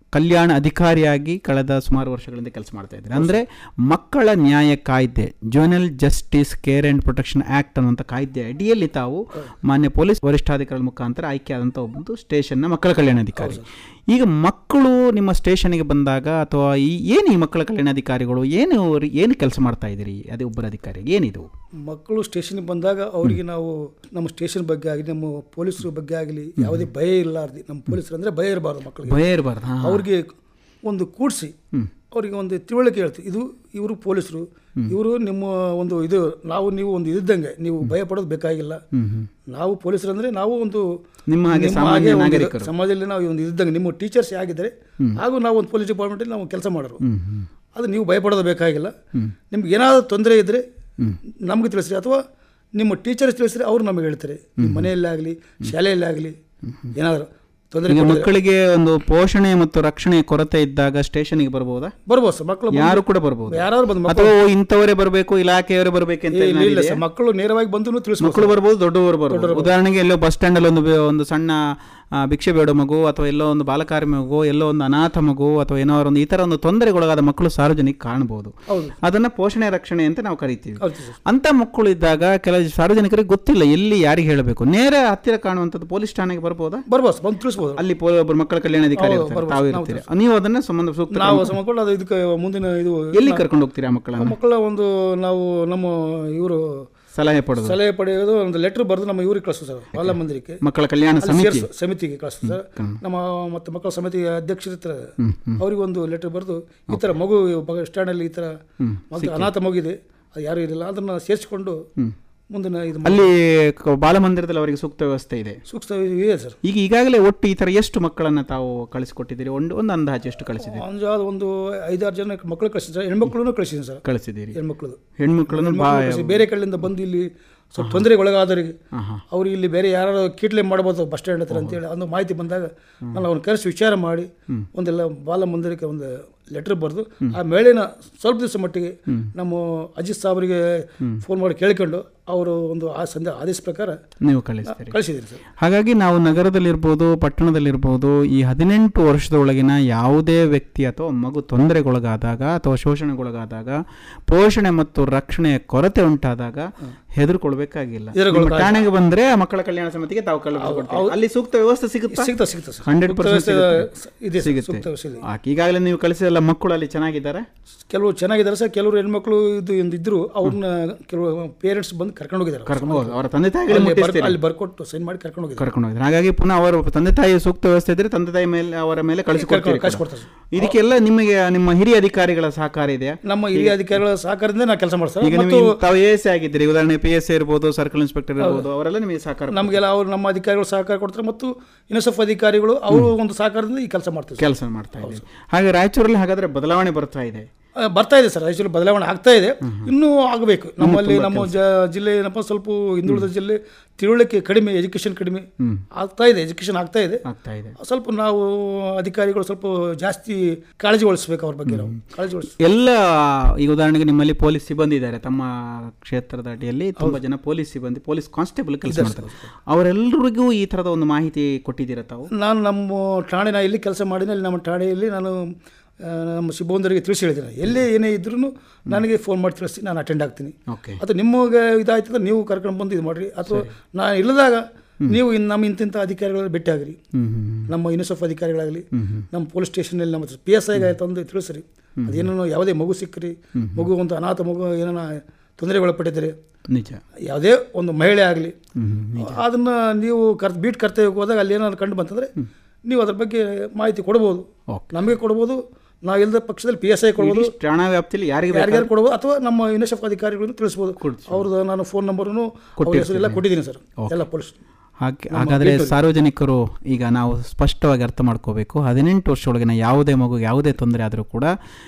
ಕಲ್ಯಾಣ ಅಧಿಕಾರಿಯಾಗಿ ಕಳೆದ ಸುಮಾರು ವರ್ಷಗಳಿಂದ ಕೆಲಸ ಮಾಡ್ತಾ ಇದ್ದೀರಿ ಅಂದರೆ ಮಕ್ಕಳ ನ್ಯಾಯ ಕಾಯ್ದೆ juvenile justice care and protection act ಅನ್ನುವಂಥ ಕಾಯ್ದೆ ಅಡಿಯಲ್ಲಿ ತಾವು ಮಾನ್ಯ ಪೊಲೀಸ್ ವರಿಷ್ಠಾಧಿಕಾರಿಗಳ ಮುಖಾಂತರ ಆಯ್ಕೆ ಆದಂಥ ಒಂದು ಸ್ಟೇಷನ್ನ ಮಕ್ಕಳ ಕಲ್ಯಾಣಾಧಿಕಾರಿ ಈಗ ಮಕ್ಕಳು ನಿಮ್ಮ ಸ್ಟೇಷನ್ಗೆ ಬಂದಾಗ ಅಥವಾ ಈ ಏನು ಈ ಮಕ್ಕಳ ಕಲ್ಯಾಣಾಧಿಕಾರಿಗಳು ಏನು ಅವ್ರು- ಏನು ಕೆಲಸ ಮಾಡ್ತಾ ಇದ್ದೀರಿ ಅದೇ ಒಬ್ಬರ ಅಧಿಕಾರಿ ಏನಿದು ಮಕ್ಕಳು ಸ್ಟೇಷನ್ಗೆ ಬಂದಾಗ ಅವರಿಗೆ ನಾವು ನಮ್ಮ ಸ್ಟೇಷನ್ ಬಗ್ಗೆ ಆಗಲಿ ನಮ್ಮ ಪೊಲೀಸರ ಬಗ್ಗೆ ಆಗಲಿ ಯಾವುದೇ ಭಯ ಇರಲಾರ್ದು ನಮ್ಮ ಪೊಲೀಸರು ಅಂದರೆ ಭಯ ಇರಬಾರ್ದು ಮಕ್ಕಳಿಗೆ ಭಯ ಇರಬಾರ್ದು ಹಾಂ ಅವ್ರಿಗೆ ಒಂದು ಕೂಡಿಸಿ ಅವರಿಗೆ ಒಂದು ತಿಳುವಳಿಕೆ ಹೇಳ್ತೀವಿ ಇದು ಇವರು ಪೊಲೀಸರು ಇವರು ನಿಮ್ಮ ಒಂದು ಇದು ನಾವು ನೀವು ಒಂದು ಇದ್ದಂಗೆ ನೀವು ಭಯ ಪಡೋದು ಬೇಕಾಗಿಲ್ಲ ನಾವು ಪೊಲೀಸರು ಅಂದರೆ ನಾವು ಒಂದು ನಿಮ್ಮ ಹಾಗೆ ನಿಮ್ಮ ಸಾಮಾನ್ಯ ಹಾಗೆ ಒಂದು ನಾಗರಿಕರು. ಸಮಾಜದಲ್ಲಿ ನಾವು ಒಂದು ಇದ್ದಂಗೆ ನಿಮ್ಮ ಟೀಚರ್ಸ್ ಆಗಿದ್ದರೆ ಹಾಗೂ ನಾವು ಒಂದು ಪೊಲೀಸ್ ಡಿಪಾರ್ಟ್ಮೆಂಟಲ್ಲಿ ನಾವು ಕೆಲಸ ಮಾಡೋರು ಅದು ನೀವು ಭಯಪಡೋದು ಬೇಕಾಗಿಲ್ಲ ನಿಮ್ಗೆ ಏನಾದರೂ ತೊಂದರೆ ಇದ್ದರೆ ನಮಗೆ ತಿಳಿಸ್ರಿ ಅಥವಾ ನಿಮ್ಮ ಟೀಚರ್ಸ್ ತಿಳಿಸ್ರಿ ಅವ್ರು ನಮಗೆ ಹೇಳ್ತಾರೆ ನಿಮ್ಮ ಮನೆಯಲ್ಲೇ ಆಗಲಿ ಶಾಲೆಯಲ್ಲೇ ಆಗಲಿ ಏನಾದರೂ ತೊಂದರೆ ಈಗ ಮಕ್ಕಳಿಗೆ ಒಂದು ಪೋಷಣೆ ಮತ್ತು ರಕ್ಷಣೆ ಕೊರತೆ ಇದ್ದಾಗ ಸ್ಟೇಷನ್ಗೆ ಬರ್ಬೋದಾ ಬರ್ಬೋದು ಸರ್ ಮಕ್ಕಳು ಯಾರು ಕೂಡ ಬರ್ಬೋದು ಯಾರಾದ್ರು ಬಂದು ಮಕ್ಕಳು ಅಥವಾ ಓ, ಇಂಥವರೇ ಬರಬೇಕು ಇಲಾಖೆಯವರೇ ಬರಬೇಕಂತ ಇಲ್ಲ ಇಲ್ಲ ಸರ್ ಮಕ್ಕಳು ನೇರವಾಗಿ ಬಂದು ತಿಳಿಸ್ಬೇಕು ಮಕ್ಕಳು ಬರ್ಬೋದು ದೊಡ್ಡವರು ಬರ್ಬೋದು ಉದಾಹರಣೆಗೆ ಎಲ್ಲೋ ಬಸ್ ಸ್ಟ್ಯಾಂಡ್ ಅಲ್ಲಿ ಒಂದು ಬೆ- ಒಂದು ಸಣ್ಣ ಆ, ಭಿಕ್ಷೆ ಬೇಡೋ ಮಗು ಅಥವಾ ಎಲ್ಲೋ ಒಂದು ಬಾಲಕಾರ್ಯ ಮಗು ಎಲ್ಲೋ ಒಂದು ಅನಾಥ ಮಗು ಅಥವಾ ಏನೋ ಒಂದು ಈ ತರ ಒಂದು ತೊಂದರೆಗೊಳಗಾದ ಮಕ್ಕಳು ಸಾರ್ವಜನಿಕ ಕಾಣಬಹುದು ಹೌದು. ಅದನ್ನ ಪೋಷಣೆ ರಕ್ಷಣೆ ಅಂತ ನಾವು ಕರಿತೀವಿ ಹೌದು ಸರ್ ಅಂತ ಮಕ್ಕಳು ಇದ್ದಾಗ ಕೆಲವು ಸಾರ್ವಜನಿಕರಿಗೆ ಗೊತ್ತಿಲ್ಲ ಎಲ್ಲಿ ಯಾರಿಗೆ ಹೇಳಬೇಕು ನೇರ ಹತ್ತಿರ ಕಾಣುವಂಥದ್ದು ಪೊಲೀಸ್ ಠಾಣೆಗೆ ಬರ್ಬೋದಾ ಬರ್ಬೋದು ಸರ್, ಬಂದು ತಿಳಿಸ್ಬೋದು ಅಲ್ಲಿ ಪೊ- ಒಬ್ಬರು ಮಕ್ಕಳ ಕಲ್ಯಾಣಾಧಿಕಾರಿ ಹೌದು, ಇರ್ತಾರೆ ಬರ್ಬೋದು. ತಾವು ನಾವು ಇರ್ತೀರಿ ನೀವು ಅದನ್ನ ಸಂಬಂಧ ಸೂಕ್ತ ನಾವು ಸಮಕೊಂಡು ಅದು ಇದಕ್ಕೆ ಮುಂದಿನ ಇದು ಎಲ್ಲಿ ಕರ್ಕೊಂಡು ಹೋಗ್ತೀರಾ ಆ ಮಕ್ಕಳನ್ನ ಮಕ್ಕಳ ಒಂದು ನಾವು ನಮ್ಮ ಇವರು ಸಲಹೆ ಪಡೆದು ಸಲಹೆ ಪಡೆಯೋದು ಒಂದು ಲೆಟ್ರ್ ಬರೆದು ನಮ್ಮ ಇವ್ರಿಗೆ ಕಳಿಸ್ತೀವಿ ಸರ್ ಬಾಲ ಮಂದಿರಕ್ಕೆ ಮಕ್ಕಳ ಕಲ್ಯಾಣ ಅಲ್ಲಿ ಸಮಿತಿ ಸೇರ್ಸು- ಸಮಿತಿಗೆ ಕಳಿಸ್ತೀವಿ ಸರ್ ನಮ್ಮ ಮತ್ತು ಮಕ್ಕಳ ಸಮಿತಿ ಅಧ್ಯಕ್ಷರ ಹತ್ರ ಅವ್ರಿಗೆ ಒಂದು ಲೆಟರ್ ಬರೆದು ಈ ಥರ ಮಗು ಬ- ಸ್ಟ್ಯಾಂಡಲ್ಲಿ ಈ ಥರ ಮಗು ಅನಾಥ ಮಗಿದೆ ಅದು ಯಾರೂ ಇರಲಿಲ್ಲ ಅದನ್ನು ಸೇರಿಸ್ಕೊಂಡು ಮುಂದಿನ ಇದು ಮಾಡಿ- ಅಲ್ಲಿ ಕ- ಬಾಲಮಂದಿರದಲ್ಲಿ ಅವರಿಗೆ ಸೂಕ್ತ ವ್ಯವಸ್ಥೆ ಇದೆ ಸೂಕ್ತ ಇದೆ ಸರ್ ಈಗ ಈಗಾಗಲೇ ಒಟ್ಟು ಈ ತರ ಎಷ್ಟು ಮಕ್ಕಳನ್ನ ತಾವು ಕಳಿಸಿಕೊಟ್ಟಿದ್ದೀರಿ ಒಂದು ಒಂದು ಅಂದಾಜು ಎಷ್ಟು ಕಳಿಸಿದ್ದೀರಿ ಅಂಜಾದ ಒಂದು ಐದಾರು ಜನ ಮಕ್ಕಳು ಕಳಿಸಿದ್ರು ಸರ್ ಹೆಣ್ಮಕ್ಳು ಕಳಿಸಿದ್ದೀನಿ ಸರ್ ಕಳಿಸಿದ್ದೀರಿ ಹೆಣ್ಮಕ್ಳದು ಹೆಣ್ಮಕ್ಳನ್ನು ಬಾ ಕಳಿಸಿ ಬೇರೆ ಕಡೆಯಿಂದ ಬಂದು ಇಲ್ಲಿ ಸ್ವಲ್ಪ ತೊಂದರೆಗೆ ಒಳಗಾದವರಿಗೆ ಅವ್ರಿಗೆ ಇಲ್ಲಿ ಬೇರೆ ಯಾರು ಕೀಟ್ಲೆ ಮಾಡ್ಬೋದು ಬಸ್ ಸ್ಟ್ಯಾಂಡ್ ಹತ್ರ ಅಂತೇಳಿ ಅನ್ನೋ ಮಾಹಿತಿ ಬಂದಾಗ ನಾನು ಅವ್ರನ್ನ ಕರೆಸಿ ವಿಚಾರ ಮಾಡಿ ಒಂದೆಲ್ಲ ಬಾಲ ಮಂದಿರಕ್ಕೆ ಒಂದು ಲೆಟರ್ ಬರೆದು ಆ ಮೇಳಿನ ಸ್ವಲ್ಪ ದಿವಸ ಮಟ್ಟಿಗೆ ನಮ್ಮ ಅಜಿತ್ ಸಾಬ್ರಿಗೆ ಫೋನ್ ಮಾಡಿ ಕೇಳ್ಕೊಂಡು ಅವರು ಒಂದು ಆ ಸಂದೇ ಆದೇಶ ಪ್ರಕಾರ ನೀವು ಕಳಿಸ್ತೀರಿ ಕಳಿಸಿದ್ದೀನಿ ಸರ್ ಹಾಗಾಗಿ ನಾವು ನಗರದಲ್ಲಿರ್ಬೋದು ಪಟ್ಟಣದಲ್ಲಿರ್ಬೋದು ಈ ಹದಿನೆಂಟು ವರ್ಷದೊಳಗಿನ ಯಾವುದೇ ವ್ಯಕ್ತಿ ಅಥವಾ ಮಗು ತೊಂದರೆಗೊಳಗಾದಾಗ ಅಥವಾ ಶೋಷಣೆಗೊಳಗಾದಾಗ ಪೋಷಣೆ ಮತ್ತು ರಕ್ಷಣೆಯ ಕೊರತೆ ಉಂಟಾದಾಗ ಹೆದರ್ಕೊಳ್ಬೇಕಾಗಿಲ್ಲ ನಿಮ್ಮ ಠಾಣೆಗೆ ಬಂದ್ರೆ ಆ ಮಕ್ಕಳ ಕಲ್ಯಾಣ ಸಮಿತಿಗೆ ತಾವು ಕಳಿಸ್ಕೊಡ್ತೀವಿ ಅಲ್ಲಿ ಸೂಕ್ತ ವ್ಯವಸ್ಥೆ ಸಿಗುತ್ತಾ ಸಿಗ್ತಾ ಸಿಗ್ತಾ ಸರ್ ಹಂಡ್ರೆಡ್ ಸೂಕ್ತ ವ್ಯವಸ್ಥೆ ಇದೆ ಸರ್, ಸಿಗುತ್ತೆ ಸೂಕ್ತ ವ್ಯವಸ್ಥೆ ಇದೆ. ಆಕೆ ಈಗಾಗಲೇ ನೀವು ಕಳಿಸಿದಲ್ಲ ಮಕ್ಕಳು ಅಲ್ಲಿ ಚೆನ್ನಾಗಿದ್ದಾರೆ ಕೆಲವು ಚೆನ್ನಾಗಿದ್ದಾರೆ ಸರ್ ಕೆಲವರು ಹೆಣ್ಮಕ್ಳು ಇದು ಒಂದು ಇದ್ರು ಅವ್ರನ್ನ ಕೆಲವು ಪೇರೆಂಟ್ಸ್ ಬಂದು ಕರ್ಕೊಂಡು ಹೋಗಿದ್ದಾರೆ ಕರ್ಕೊಂಡು ಹೋಗಿ ಅವರ ತಂದೆ ತಾಯಿಗಳಿಗೆ ಅಲ್ಲಿ ಬರ್- ಮುಟ್ಟಿಸ್ತೀರಿ ಅಲ್ಲಿ ಬರ್ಕೊಟ್ಟು ಸೈನ್ ಮಾಡಿ ಕರ್ಕೊಂಡು ಹೋಗಿದ್ದಾರೆ ಕರ್ಕೊಂಡು ಹೋಗಿದ್ರು ಹಾಗಾಗಿ ಪುನಃ ಅವರ ತಂದೆ ತಾಯಿ ಸೂಕ್ತ ವ್ಯವಸ್ಥೆ ಇದ್ರೆ ತಂದೆ ತಾಯಿ ಮೇಲೆ ಅವರ ಮೇಲೆ ಕಳಿಸಿಕೊಡ್ತೀರಿ ಕೂಡ. ಕಳಿಸ್ಕೊಡ್ತಾರೆ ಸರ್. ಇದಕ್ಕೆಲ್ಲ ನಿಮಗೆ ನಿಮ್ಮ ಹಿರಿಯ ಅಧಿಕಾರಿಗಳ ಸಹಕಾರ ಇದೆಯಾ ನಮ್ಮ ಹಿರಿಯ ಅಧಿಕಾರಿಗಳ ಸಹಕಾರದಿಂದ ನಾವು ಕೆಲಸ ಮಾಡ್ತಾರೆ ಈಗ ಮತ್ತು ನೀವು ತಾವು ಎ ಎಸ್ ಆಗಿದ್ದೀರಿ ಉದಾಹರಣೆ ಪಿ ಎಸ್ ಇರ್ಬೋದು ಸರ್ಕಲ್ ಇನ್ಸ್ಪೆಕ್ಟರ್ ಇರ್ಬೋದು ಅವರೆಲ್ಲ ನಿಮಗೆ ಸಹಕಾರ ನಮಗೆಲ್ಲ ಅವರು ನಮ್ಮ ಅಧಿಕಾರಿಗಳು ಸಹಕಾರ ಕೊಡ್ತಾರೆ ಮತ್ತು ಇನ್ಎಸ್ಎಫ್ ಅಧಿಕಾರಿಗಳು ಅವರು ಒಂದು ಸಹಕಾರದಿಂದ ಈ ಕೆಲಸ ಮಾಡ್ತಾರೆ ಸರ್. ಕೆಲಸ ಮಾಡ್ತಾ ಇದ್ದೀವಿ ಹಾಗೆ ರಾಯಚೂರಲ್ಲಿ ಹಾಗಾದ್ರೆ ಬದಲಾವಣೆ ಬರ್ತಾ ಇದೆ ಆ, ಬರ್ತಾ ಇದೆ ಸರ್ ರಾಯಚೂರು ಬದಲಾವಣೆ ಆಗ್ತಾ ಇದೆ ಇನ್ನೂ ಆಗಬೇಕು ನಮ್ಮಲ್ಲಿ ನಮ್ಮ ಜ ಜಿಲ್ಲೆ ಏನಪ್ಪ ಸ್ವಲ್ಪ ಹಿಂದುಳಿದ ಜಿಲ್ಲೆ ತಿಳುವಳಿಕೆ ಕಡಿಮೆ ಎಜುಕೇಷನ್ ಕಡಿಮೆ ಆಗ್ತಾ ಇದೆ ಎಜುಕೇಷನ್ ಆಗ್ತಾ ಇದೆ ಆಗ್ತಾ ಇದೆ ಸ್ವಲ್ಪ ನಾವು ಅಧಿಕಾರಿಗಳು ಸ್ವಲ್ಪ ಜಾಸ್ತಿ ಕಾಳಜಿ ವಹಿಸ್ಬೇಕು ಅವ್ರ ಬಗ್ಗೆ ನಾವು ಕಾಳಜಿ ವಹಿಸ್ ಎಲ್ಲ ಈಗ ಉದಾಹರಣೆಗೆ ನಿಮ್ಮಲ್ಲಿ ಪೊಲೀಸ್ ಸಿಬ್ಬಂದಿ ಇದ್ದಾರೆ ತಮ್ಮ ಕ್ಷೇತ್ರದ ಅಡಿಯಲ್ಲಿ ತುಂಬಾ ಜನ ಪೊಲೀಸ್ ಸಿಬ್ಬಂದಿ ಪೊಲೀಸ್ ಕಾನ್ಸ್ಟೇಬಲ್ ಕೆಲಸ ಮಾಡ್ತಾರೆ ಅವರೆಲ್ಲರಿಗೂ ಈ ತರದ ಒಂದು ಮಾಹಿತಿ ಕೊಟ್ಟಿದ್ದೀರಾ ತಾವು ನಾನು ನಮ್ಮ ಠಾಣೆ ನಾ ಎಲ್ಲಿ ಕೆಲಸ ಮಾಡಿದ್ದೀನಿ ಅಲ್ಲಿ ನಮ್ಮ ಠಾಣೆಯಲ್ಲಿ ನಾನು ಆ, ನಮ್ಮ ಸಿಬ್ಬಂದರಿಗೆ ತಿಳಿಸಿ ಹೇಳಿದ್ದೇನೆ ಎಲ್ಲೇ ಏನೇ ಇದ್ರೂ ನನಗೆ ಫೋನ್ ಮಾಡಿ ತಿಳಿಸಿ ನಾನು ಅಟೆಂಡ್ ಆಗ್ತೀನಿ ಓಕೆ ಅಥವಾ ನಿಮಗೆ ಇದಾಯ್ತದ ನೀವು ಕರ್ಕೊಂಡು ಬಂದು ಇದು ಮಾಡಿರಿ ಅಥವಾ ನಾನು ಇಲ್ಲದಾಗ ನೀವು ಇನ್ನು ನಮ್ಮ ಇಂತಿಂಥ ಅಧಿಕಾರಿಗಳಲ್ಲಿ ಭೇಟಿ ಆಗಿರಿ ಹ್ಮ್ ಹ್ಮ್ ನಮ್ಮ ಯುನಿಸೆಫ್ ಅಧಿಕಾರಿಗಳಾಗಲಿ ನಮ್ಮ ಪೊಲೀಸ್ ಸ್ಟೇಷನಲ್ಲಿ ನಮ್ಮ ಪಿ ಎಸ್ ಐಗೆ ತಂದು ತಿಳಿಸ್ರಿ ಅದೇನೋ ಯಾವುದೇ ಮಗು ಸಿಕ್ಕರಿ ಮಗು ಒಂದು ಅನಾಥ ಮಗು ಏನೋ ತೊಂದರೆಗೊಳಪಟ್ಟಿದ್ದಾರೆ ನಿಜ ಯಾವುದೇ ಒಂದು ಮಹಿಳೆ ಆಗಲಿ ಅದನ್ನು ನೀವು ಕರ್ ಬೀಟ್ ಕರ್ತವ್ಯಕ್ಕೆ ಹೋದಾಗ ಅಲ್ಲಿ ಏನಾದ್ರು ಕಂಡು ಬಂತಂದರೆ ನೀವು ಅದ್ರ ಬಗ್ಗೆ ಮಾಹಿತಿ ಕೊಡ್ಬೋದು Okay. ನಮಗೆ ಕೊಡ್ಬೋದು ನಾವು ಇಲ್ಲದ ಪಕ್ಷದಲ್ಲಿ ಪಿ ಎಸ್ ಐ ಕೊಡ್ಬೋದು ಇಡೀ ಠಾಣಾ ವ್ಯಾಪ್ತಿಯಲ್ಲಿ ಯಾರಿಗೆ ಯಾರ್ಯಾರು ಕೊಡ್ಬೋದು ಅಥವಾ ನಮ್ಮ ಯುನಿಸೆಫ್ ಅಧಿಕಾರಿಗಳನ್ನು ತಿಳಿಸ್ಬೋದು ಅವ್ರದ್ದು ನಾನು ಫೋನ್ ನಂಬರನ್ನು ಅವ್ರ ಹೆಸರೆಲ್ಲ ಕೊಟ್ಟಿದ್ದೀನಿ ಸರ್ ಎಲ್ಲ ಪೊಲೀಸ್ ಹಾಗೆ ಹಾಗಾದರೆ ಸಾರ್ವಜನಿಕರು ಈಗ ನಾವು ಸ್ಪಷ್ಟವಾಗಿ ಅರ್ಥ ಮಾಡ್ಕೋಬೇಕು ಹದಿನೆಂಟು ವರ್ಷದೊಳಗಿನ ಯಾವುದೇ ಮಗು ಯಾವುದೇ ತೊಂದರೆ ಆದರೂ ಕೂಡ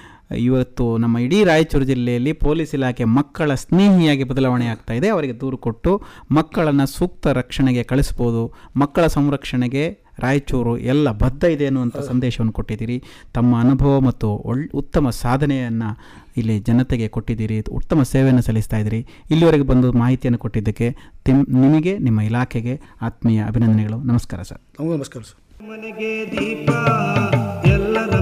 ಇವತ್ತು ನಮ್ಮ ಇಡೀ ರಾಯಚೂರು ಜಿಲ್ಲೆಯಲ್ಲಿ ಪೊಲೀಸ್ ಇಲಾಖೆ ಮಕ್ಕಳ ಸ್ನೇಹಿಯಾಗಿ ಬದಲಾವಣೆ ಆಗ್ತಾ ಇದೆ ಅವರಿಗೆ ದೂರು ಕೊಟ್ಟು ಮಕ್ಕಳನ್ನು ಸೂಕ್ತ ರಕ್ಷಣೆಗೆ ಕಳಿಸ್ಬೋದು ಮಕ್ಕಳ ಸಂರಕ್ಷಣೆಗೆ ರಾಯಚೂರು ಎಲ್ಲ ಬದ್ಧ ಇದೆ ಅನ್ನುವಂಥ ಸಂದೇಶವನ್ನು ಕೊಟ್ಟಿದ್ದೀರಿ ತಮ್ಮ ಅನುಭವ ಮತ್ತು ಒಳ್ ಉತ್ತಮ ಸಾಧನೆಯನ್ನು ಇಲ್ಲಿ ಜನತೆಗೆ ಕೊಟ್ಟಿದ್ದೀರಿ ಉತ್ತಮ ಸೇವೆಯನ್ನು ಸಲ್ಲಿಸ್ತಾ ಇದ್ದೀರಿ ಇಲ್ಲಿವರೆಗೆ ಬಂದು ಮಾಹಿತಿಯನ್ನು ಕೊಟ್ಟಿದ್ದಕ್ಕೆ ತಿಮ್ ನಿಮಗೆ ನಿಮ್ಮ ಇಲಾಖೆಗೆ ಆತ್ಮೀಯ ಅಭಿನಂದನೆಗಳು ನಮಸ್ಕಾರ ಸರ್ ನಮಗೂ ನಮಸ್ಕಾರ ಸರ್ ಮನೆಗೆ ದೀಪ ಎಲ್ಲರ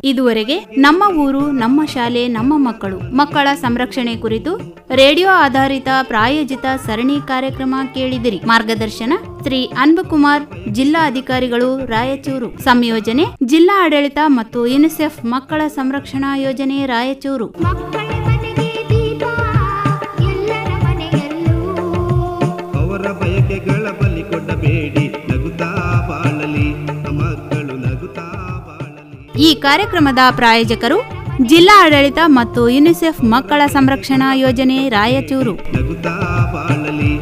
ಇದುವರೆಗೆ ನಮ್ಮ ಊರು ನಮ್ಮ ಶಾಲೆ ನಮ್ಮ ಮಕ್ಕಳು ಮಕ್ಕಳ ಸಂರಕ್ಷಣೆ ಕುರಿತು ರೇಡಿಯೋ ಆಧಾರಿತ ಪ್ರಾಯೋಜಿತ ಸರಣಿ ಕಾರ್ಯಕ್ರಮ ಕೇಳಿದಿರಿ ಮಾರ್ಗದರ್ಶನ ಶ್ರೀ ಅನ್ಬಕುಮಾರ್ ಜಿಲ್ಲಾ ಅಧಿಕಾರಿಗಳು ರಾಯಚೂರು ಸಂಯೋಜನೆ ಜಿಲ್ಲಾ ಆಡಳಿತ ಮತ್ತು ಯುನಿಸೆಫ್ ಮಕ್ಕಳ ಸಂರಕ್ಷಣಾ ಯೋಜನೆ ರಾಯಚೂರು ಮಕ್ಕಳ ಮನೆಗೆ ದೀಪ ಎಲ್ಲರ ಮನೆಯಲ್ಲೂ ಅವರ ಬಯಕೆಗಳ ಬಲಿ ಕೊಡಬೇಡಿ ನಗುತ್ತಾ ಬಾಳಲಿ ಮಕ್ಕಳು ನಗುತ್ತಾ ಬಾಳಲಿ ಈ ಕಾರ್ಯಕ್ರಮದ ಪ್ರಾಯೋಜಕರು ಜಿಲ್ಲಾ ಆಡಳಿತ ಮತ್ತು ಯುನಿಸೆಫ್ ಮಕ್ಕಳ ಸಂರಕ್ಷಣಾ ಯೋಜನೆ ರಾಯಚೂರು ನಗುತ್ತಾ ಬಾಳಲಿ